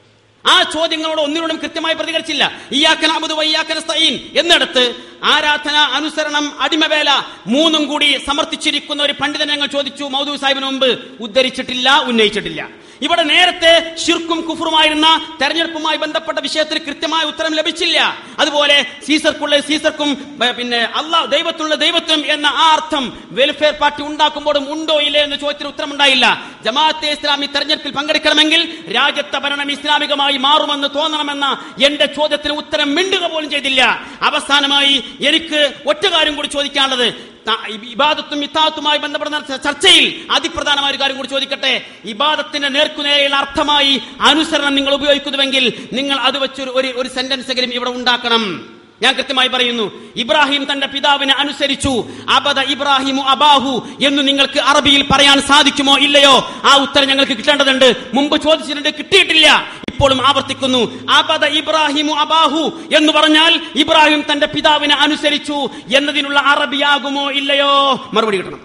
ആ ചോദ്യങ്ങളോട് ഒന്നിനോടും കൃത്യമായി പ്രതികരിച്ചില്ല ഇയാക്കൻ അബുദ് വയ്യാക്കൻ സ്തഈൻ എന്നിടത്ത് ആരാധന അനുസരണം അടിമവേല മൂന്നും കൂടി സമർത്ഥിച്ചിരിക്കുന്ന ഒരു പണ്ഡിതനെ ഞങ്ങൾ ചോദിച്ചു മൗദൂ സാഹിബിന് മുമ്പ് ഉദ്ധരിച്ചിട്ടില്ല ഉന്നയിച്ചിട്ടില്ല ഇവിടെ നേരത്തെ ഷിർക്കും കുഫറുമായിരുന്ന തെരഞ്ഞെടുപ്പുമായി ബന്ധപ്പെട്ട വിഷയത്തിന് കൃത്യമായ ഉത്തരം ലഭിച്ചില്ല അതുപോലെ സീസർക്കുള്ള സീസർക്കും ബ- പിന്നെ അള്ളാഹ് ദൈവത്തിനുള്ള ദൈവത്വം എന്ന ആ അർത്ഥം വെൽഫെയർ പാർട്ടി ഉണ്ടാക്കുമ്പോഴും ഉണ്ടോ ഇല്ലേ എന്ന ചോദ്യത്തിന് ഉത്തരമുണ്ടായില്ല ജമാഅത്തെ ഇസ്ലാമി തെരഞ്ഞെടുപ്പിൽ പങ്കെടുക്കണമെങ്കിൽ രാജ്യത്തെ ഭരണം ഇസ്ലാമികമായി മാറുമെന്ന് തോന്നണമെന്ന എന്റെ ചോദ്യത്തിന് ഉത്തരം മിണ്ടുക പോലും ചെയ്തില്ല അവസാനമായി എനിക്ക് ഒറ്റ കാര്യം കൂടി ചോദിക്കാനുള്ളത് ത- ഇബാദത്തും ഇത്താത്തുമായി ബന്ധപ്പെടുന്ന ച- ചർച്ചയിൽ അതിപ്രധാനമായ ഒരു കാര്യം കൂടി ചോദിക്കട്ടെ ഇബാദത്തിന്റെ നേർക്കുനേരെയുള്ള അർത്ഥമായി അനുസരണം നിങ്ങൾ ഉപയോഗിക്കുന്നുവെങ്കിൽ നിങ്ങൾ അത് വെച്ചൊരു ഒരു ഒരു സെന്റൻസ് എങ്കിലും ഇവിടെ ഉണ്ടാക്കണം ഞാൻ കൃത്യമായി പറയുന്നു ഇബ്രാഹിം തന്റെ പിതാവിനെ അനുസരിച്ചു അബദ ഇബ്രാഹിമു അബാഹു എന്ന് നിങ്ങൾക്ക് അറബിയിൽ പറയാൻ സാധിക്കുമോ ഇല്ലയോ ആ ഉത്തരം ഞങ്ങൾക്ക് കിട്ടേണ്ടതുണ്ട് മുമ്പ് ചോദിച്ചിട്ടുണ്ട് കിട്ടിയിട്ടില്ല ഇപ്പോഴും ആവർത്തിക്കുന്നു അബദ ഇബ്രാഹിമു അബാഹു എന്ന് പറഞ്ഞാൽ ഇബ്രാഹിം തന്റെ പിതാവിനെ അനുസരിച്ചു എന്നതിനുള്ള അറബിയാകുമോ ഇല്ലയോ മറുപടി കിട്ടണം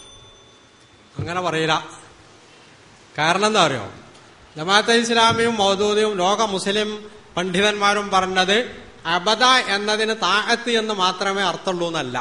അങ്ങനെ പറയില്ല കാരണം എന്താ അറിയോ ജമാഅത്തെ ഇസ്ലാമിയും മൗദൂദിയും ലോക മുസ്ലിം പണ്ഡിതന്മാരും പറഞ്ഞത് അബദ എന്നതിന് താഴത്ത് എന്ന് മാത്രമേ അർത്ഥമുള്ളൂ എന്നല്ല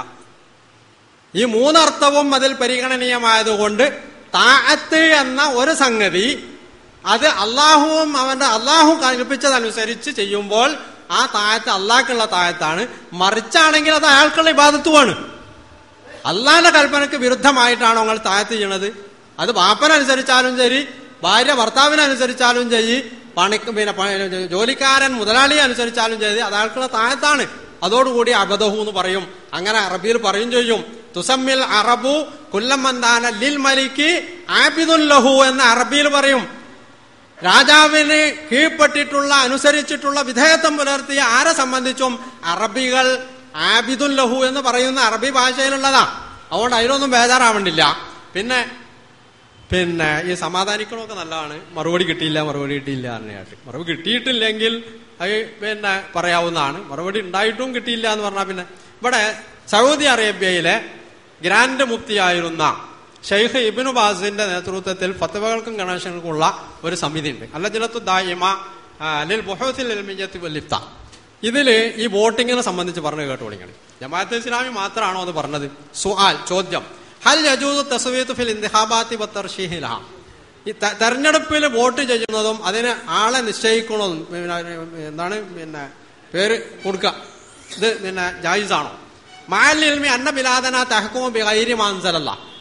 ഈ മൂന്നർത്ഥവും അതിൽ പരിഗണനീയമായതുകൊണ്ട് താഴത്ത് എന്ന ഒരു സംഗതി അത് അള്ളാഹുവും അവന്റെ അള്ളാഹു കൽപ്പിച്ചതനുസരിച്ച് ചെയ്യുമ്പോൾ ആ താഴത്ത് അള്ളാഹ്ക്കുള്ള താഴത്താണ് മറിച്ചാണെങ്കിൽ അത് അയാൾക്കുള്ള ഇബാദത്തുമാണ് അള്ളാന്റെ കൽപ്പനക്ക് വിരുദ്ധമായിട്ടാണോ നിങ്ങൾ താഴത്ത് ചെയ്യണത് അത് ബാപ്പനനുസരിച്ചാലും ശരി ഭാര്യ ഭർത്താവിനനുസരിച്ചാലും ശരി പണിക്ക് പിന്നെ പ- ജോലിക്കാരൻ മുതലാളിയെ അനുസരിച്ചാലും ശരി അത് അയാൾക്കുള്ള താഴത്താണ് അതോടുകൂടി അബദഹു എന്ന് പറയും അങ്ങനെ അറബിയിൽ പറയും ചെയ്യും തുസമ്മിൽ അറബു കുല്ലമ്മന്താന ലിൽ മലിക്ക് ആബിദുൽ ലഹു എന്ന് അറബിയിൽ പറയും രാജാവിന് കീഴ്പ്പെട്ടിട്ടുള്ള അനുസരിച്ചിട്ടുള്ള വിധേയത്വം പുലർത്തിയ ആരെ സംബന്ധിച്ചും അറബികൾ ആബിദുൽ ലഹു എന്ന് പറയുന്ന അറബി ഭാഷയിലുള്ളതാ അതുകൊണ്ട് അതിലൊന്നും ബേജാറാവണ്ടില്ല പിന്നെ പിന്നെ ഈ സമാധാനിക്കണമൊക്കെ നല്ലതാണ് മറുപടി കിട്ടിയില്ല മറുപടി കിട്ടിയില്ല എന്നയായിട്ട് മറുപടി കിട്ടിയിട്ടില്ലെങ്കിൽ അത് പിന്നെ പറയാവുന്നതാണ് മറുപടി ഉണ്ടായിട്ടും കിട്ടിയില്ല എന്ന് പറഞ്ഞാൽ പിന്നെ ഇവിടെ സൗദി അറേബ്യയിലെ ഗ്രാൻഡ് മുഫ്തിയായിരുന്ന ഷെയ്ഖ് ഇബിനു ബാസിന്റെ നേതൃത്വത്തിൽ ഫത്തവകൾക്കും ഗണേശങ്ങൾക്കുള്ള ഒരു സമിതി ഉണ്ട് അല്ലജിലത്തു ദായിമ അലിൽ ബുഹോസിൽ എൽമിജത്ത് വല്ലിഫ്ത ഇതില് ഈ വോട്ടിങ്ങിനെ സംബന്ധിച്ച് പറഞ്ഞു കേട്ട് വിളിക്കണം ജമാഅത്ത് ഇസ്ലാമി മാത്രമാണോ അത് പറഞ്ഞത് സുആൽ ചോദ്യം ഹൽ യജൂദ് തസ്വീത്ത് ഫിൽ ഇന്തിഹാബാത്തി വത്തർഷീഹി ലഹ ഈ ത- തെരഞ്ഞെടുപ്പിൽ വോട്ട് ചെയ്യുന്നതും അതിന് ആളെ നിശ്ചയിക്കുന്നതും പിന്നെ എന്താണ് പിന്നെ പേര് കൊടുക്കുക ഇത് പിന്നെ ജായിസാണോ മാലിൽമി അന്ന ബിലാദന തഹക്കുമ ബിഗൈരി മാൻസലല്ല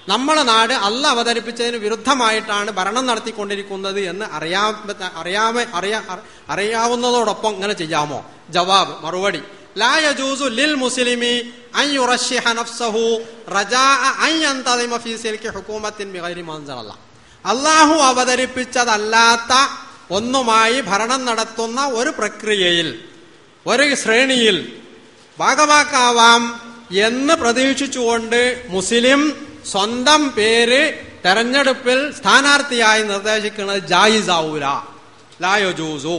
നമ്മളെ നാട് അല്ല അവതരിപ്പിച്ചതിന് വിരുദ്ധമായിട്ടാണ് ഭരണം നടത്തിക്കൊണ്ടിരിക്കുന്നത് എന്ന് അറിയാ അറിയാമ അറിയാ അറിയാവുന്നതോടൊപ്പം ഇങ്ങനെ ചെയ്യാമോ ജവാബ് മറുപടി ലാ യജൂസു ലിൽ മുസ്ലിമി അൻ യുറശ്ശിഹ നഫ്സഹു റജാഅ അൻ യന്തദിമ ഫീ സിൽക്കി ഹുകൂമത്തിൻ ബിഗൈരി മൻസലല്ല അള്ളാഹു അവതരിപ്പിച്ചതല്ലാത്ത ഒന്നുമായി ഭരണം നടത്തുന്ന ഒരു പ്രക്രിയയിൽ ഒരു ശ്രേണിയിൽ ഭാഗവാക്കാവാം എന്ന് പ്രതീക്ഷിച്ചുകൊണ്ട് മുസ്ലിം സ്വന്തം പേര് തെരഞ്ഞെടുപ്പിൽ സ്ഥാനാർത്ഥിയായി നിർദ്ദേശിക്കുന്നത് ജായിസാവൂല ലായോജൂസു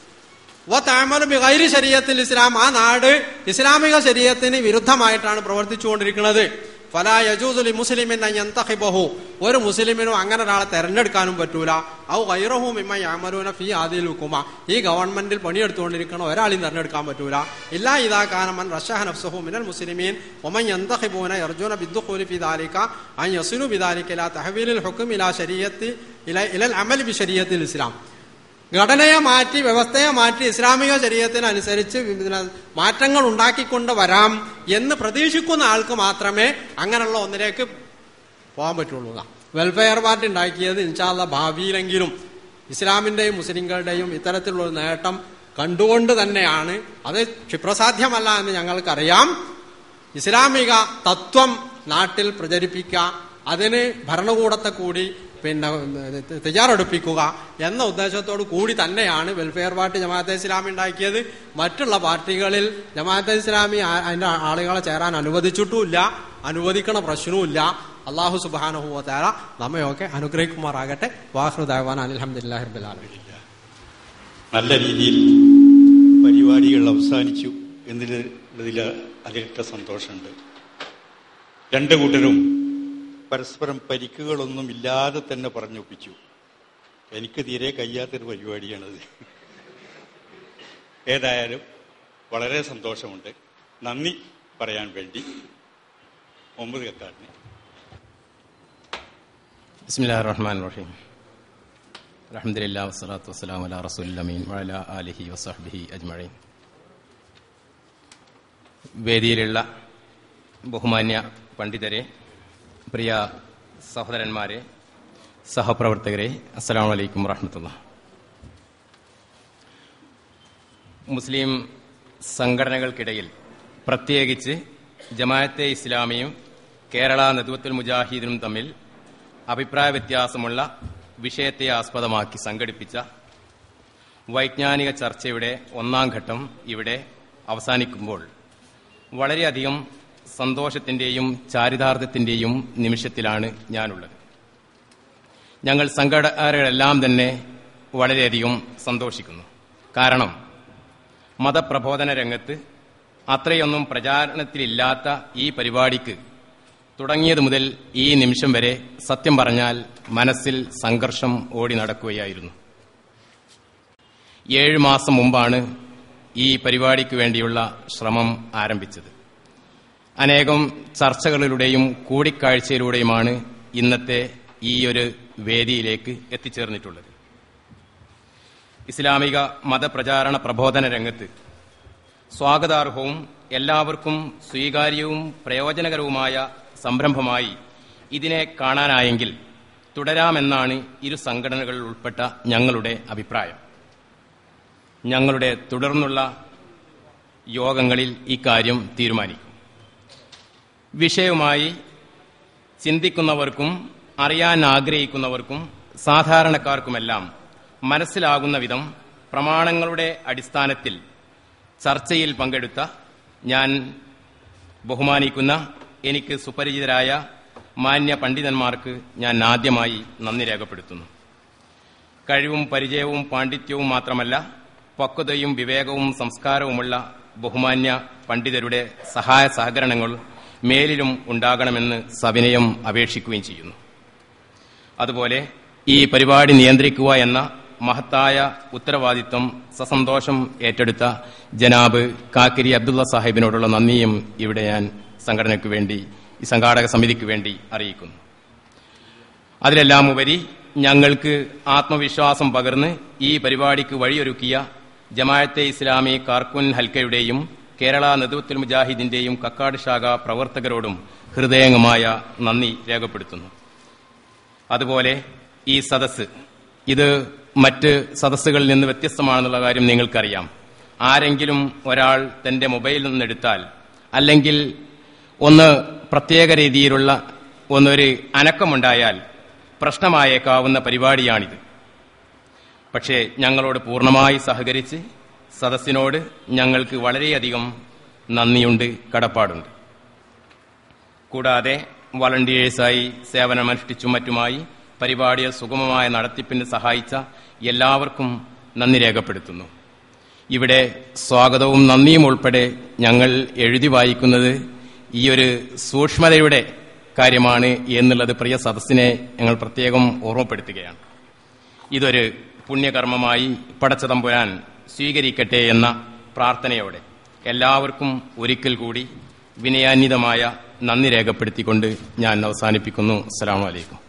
ബിഗൈരി ശരീരത്തിൽ ഇസ്ലാം ആ നാട് ഇസ്ലാമിക ശരീരത്തിന് വിരുദ്ധമായിട്ടാണ് പ്രവർത്തിച്ചുകൊണ്ടിരിക്കുന്നത് ഫലാ യജൂസുലി മുസ്ലിമിൻ യന്തഹിബഹു ഒരു മുസ്ലിമിനും അങ്ങനെ ഒരാളെ തെരഞ്ഞെടുക്കാനും പറ്റൂല ഔ ഗൈറഹു മിമ്മ യാമലൂന ഫി ആദിൽ ഹുക്കുമ ഈ ഗവൺമെന്റിൽ പണിയെടുത്തുകൊണ്ടിരിക്കണ ഒരാളെയും തെരഞ്ഞെടുക്കാൻ പറ്റൂല ഇല്ലാ ഇതാ കാനമൻ റഷഹ നഫ്സഹു മിനൽ മുസ്ലിമീൻ ഒമൻ യന്തഹിബൂന യർജുന ബിദ്ദുഖൂലി ഫി ദാലിക അൻ യസിനു ബിദാലിക ഇലാ തഹവീലിൽ ഹുക്ം ഇലാ ശരീഅത്തി ഇല ഇലൽ അമലി ബി ശരീഅത്തിൽ ഇസ്ലാം ഘടനയെ മാറ്റി വ്യവസ്ഥയെ മാറ്റി ഇസ്ലാമിക ശരീരത്തിനനുസരിച്ച് ഇതിന് മാറ്റങ്ങൾ ഉണ്ടാക്കിക്കൊണ്ട് വരാം എന്ന് പ്രതീക്ഷിക്കുന്ന ആൾക്ക് മാത്രമേ അങ്ങനെയുള്ള ഒന്നിലേക്ക് പോകാൻ പറ്റുള്ളൂ എന്നാ. വെൽഫെയർ പാർട്ടി ഉണ്ടാക്കിയത് ഇൻഷാല്ല ഭാവിയിലെങ്കിലും ഇസ്ലാമിന്റെയും മുസ്ലിങ്ങളുടെയും ഇത്തരത്തിലുള്ള ഒരു നേട്ടം കണ്ടുകൊണ്ട് തന്നെയാണ് അത് ക്ഷിപ്രസാധ്യമല്ല എന്ന് ഞങ്ങൾക്കറിയാം ഇസ്ലാമിക തത്വം നാട്ടിൽ പ്രചരിപ്പിക്കുക അതിന് ഭരണകൂടത്തെ കൂടി പിന്നെ ഏഹ്, തയ്യാറെടുപ്പിക്കുക എന്ന ഉദ്ദേശത്തോടു കൂടി തന്നെയാണ് വെൽഫെയർ പാർട്ടി ജമാഅത്തെ ഇസ്ലാമി ഉണ്ടാക്കിയത് മറ്റുള്ള പാർട്ടികളിൽ ജമാഅത്തെ ഇസ്ലാമി ആ- അതിന്റെ ആളുകളെ ചേരാൻ അനുവദിച്ചിട്ടുമില്ല അനുവദിക്കണ പ്രശ്നവുമില്ല അള്ളാഹു സുബാനുഭവത്താര നമ്മയൊക്കെ അനുഗ്രഹിക്കുമാറാകട്ടെ വാഹൃദാൻ അലഹമുല്ലാ റബിലാലമീൻ നല്ല രീതിയിൽ പരിപാടികൾ അവസാനിച്ചു എന്നതിൽ അതിലൊക്കെ സന്തോഷമുണ്ട് രണ്ട് കൂട്ടരും പരസ്പരം പരിക്കുകളൊന്നും ഇല്ലാതെ തന്നെ പറഞ്ഞൊപ്പിച്ചു എനിക്ക് തീരെ കഴിയാത്തൊരു പരിപാടിയാണത് ഏതായാലും വളരെ സന്തോഷമുണ്ട് നന്ദി പറയാൻ വേണ്ടി മുഹമ്മദ് കക്കാടിനെ بسم الله الرحمن الرحيم الحمد لله والصلاة والسلام على رسول الأمين وعلى آله وصحبه أجمعين വേദിയിലുള്ള ബഹുമാന്യ പണ്ഡിതരെ പ്രിയ സഹോദരന്മാരെ സഹപ്രവർത്തകരെ അസ്സലാമു അലൈക്കും വറഹമത്തുള്ള മുസ്ലിം സംഘടനകൾക്കിടയിൽ പ്രത്യേകിച്ച് ജമാഅത്തെ ഇസ്ലാമിയും കേരള നദുവത്തുൽ മുജാഹിദിനും തമ്മിൽ അഭിപ്രായ വ്യത്യാസമുള്ള വിഷയത്തെ ആസ്പദമാക്കി സംഘടിപ്പിച്ച വൈജ്ഞാനിക ചർച്ചയുടെ ഒന്നാം ഘട്ടം ഇവിടെ അവസാനിക്കുമ്പോൾ വളരെയധികം സന്തോഷത്തിന്റെയും ചാരിതാർത്ഥ്യത്തിന്റെയും നിമിഷത്തിലാണ് ഞാനുള്ളത് ഞങ്ങൾ സംഘടനകളെല്ലാം തന്നെ വളരെയധികം സന്തോഷിക്കുന്നു കാരണം മതപ്രബോധന രംഗത്ത് അത്രയൊന്നും പ്രചാരണത്തിലില്ലാത്ത ഈ പരിപാടിക്ക് തുടങ്ങിയത് മുതൽ ഈ നിമിഷം വരെ സത്യം പറഞ്ഞാൽ മനസ്സിൽ സംഘർഷം ഓടി നടക്കുകയായിരുന്നു ഏഴ് മാസം മുമ്പാണ് ഈ പരിപാടിക്ക് വേണ്ടിയുള്ള ശ്രമം ആരംഭിച്ചത് അനേകം ചർച്ചകളിലൂടെയും കൂടിക്കാഴ്ചയിലൂടെയുമാണ് ഇന്നത്തെ ഈ ഒരു വേദിയിലേക്ക് എത്തിച്ചേർന്നിട്ടുള്ളത് ഇസ്ലാമിക മതപ്രചാരണ പ്രബോധന രംഗത്ത് സ്വാഗതാർഹവും എല്ലാവർക്കും സ്വീകാര്യവും പ്രയോജനകരവുമായ സംരംഭമായി ഇതിനെ കാണാനായെങ്കിൽ തുടരാമെന്നാണ് ഇരു സംഘടനകളിൽ ഉൾപ്പെട്ട ഞങ്ങളുടെ അഭിപ്രായം ഞങ്ങളുടെ തുടർന്നുള്ള യോഗങ്ങളിൽ ഇക്കാര്യം തീരുമാനിക്കും വിഷയവുമായി ചിന്തിക്കുന്നവർക്കും അറിയാൻ ആഗ്രഹിക്കുന്നവർക്കും സാധാരണക്കാർക്കുമെല്ലാം മനസ്സിലാകുന്ന വിധം പ്രമാണങ്ങളുടെ അടിസ്ഥാനത്തിൽ ചർച്ചയിൽ പങ്കെടുത്ത ഞാൻ ബഹുമാനിക്കുന്ന എനിക്ക് സുപരിചിതരായ മാന്യ പണ്ഡിതന്മാർക്ക് ഞാൻ ആദ്യമായി നന്ദി രേഖപ്പെടുത്തുന്നു കഴിവും പരിചയവും പാണ്ഡിത്യവും മാത്രമല്ല പക്വതയും വിവേകവും സംസ്കാരവുമുള്ള ബഹുമാന്യ പണ്ഡിതരുടെ സഹായ സഹകരണങ്ങൾ മേലിലും ഉണ്ടാകണമെന്ന് സവിനയം അപേക്ഷിക്കുകയും ചെയ്യുന്നു അതുപോലെ ഈ പരിപാടി നിയന്ത്രിക്കുക എന്ന മഹത്തായ ഉത്തരവാദിത്വം സസന്തോഷം ഏറ്റെടുത്ത ജനാബ് കാക്കിരി അബ്ദുള്ള സാഹിബിനോടുള്ള നന്ദിയും ഇവിടെ ഞാൻ സംഘടനയ്ക്ക് വേണ്ടി ഈ സംഘാടക സമിതിക്ക് വേണ്ടി അറിയിക്കുന്നു അതിലെല്ലാം ഉപരി ഞങ്ങൾക്ക് ആത്മവിശ്വാസം പകർന്ന് ഈ പരിപാടിക്ക് വഴിയൊരുക്കിയ ജമാഅത്തെ ഇസ്ലാമി കാർക്കുൻ ഹൽക്കയുടെയും കേരള നദുവത്തുൽ മുജാഹിദിന്റെയും കക്കാട് ശാഖ പ്രവർത്തകരോടും ഹൃദയംഗമായ നന്ദി രേഖപ്പെടുത്തുന്നു അതുപോലെ ഈ സദസ്സ് ഇത് മറ്റ് സദസ്സുകളിൽ നിന്ന് വ്യത്യസ്തമാണെന്നുള്ള കാര്യം നിങ്ങൾക്കറിയാം ആരെങ്കിലും ഒരാൾ തന്റെ മൊബൈലിൽ നിന്നെടുത്താൽ അല്ലെങ്കിൽ ഒന്ന് പ്രത്യേക രീതിയിലുള്ള ഒന്നൊരു അനക്കമുണ്ടായാൽ പ്രശ്നമായേക്കാവുന്ന പരിപാടിയാണിത് പക്ഷേ ഞങ്ങളോട് പൂർണ്ണമായി സഹകരിച്ച് സദസ്സിനോട് ഞങ്ങൾക്ക് വളരെയധികം നന്ദിയുണ്ട് കടപ്പാടുണ്ട് കൂടാതെ വളണ്ടിയേഴ്സായി സേവനമനുഷ്ഠിച്ചും മറ്റുമായി പരിപാടിയെ സുഗമമായ നടത്തിപ്പിന് സഹായിച്ച എല്ലാവർക്കും നന്ദി രേഖപ്പെടുത്തുന്നു ഇവിടെ സ്വാഗതവും നന്ദിയും ഉൾപ്പെടെ ഞങ്ങൾ എഴുതി വായിക്കുന്നത് ഈ ഒരു സൂക്ഷ്മതയുടെ കാര്യമാണ് എന്നുള്ളത് പ്രിയ സദസ്സിനെ ഞങ്ങൾ പ്രത്യേകം ഓർമ്മപ്പെടുത്തുകയാണ് ഇതൊരു പുണ്യകർമ്മമായി പടച്ചതമ്പുരാൻ സ്വീകരിക്കട്ടെ എന്ന പ്രാർത്ഥനയോടെ എല്ലാവർക്കും ഒരിക്കൽ കൂടി വിനയാന്വിതമായ നന്ദി രേഖപ്പെടുത്തിക്കൊണ്ട് ഞാൻ അവസാനിപ്പിക്കുന്നു അസ്സലാമു അലൈക്കും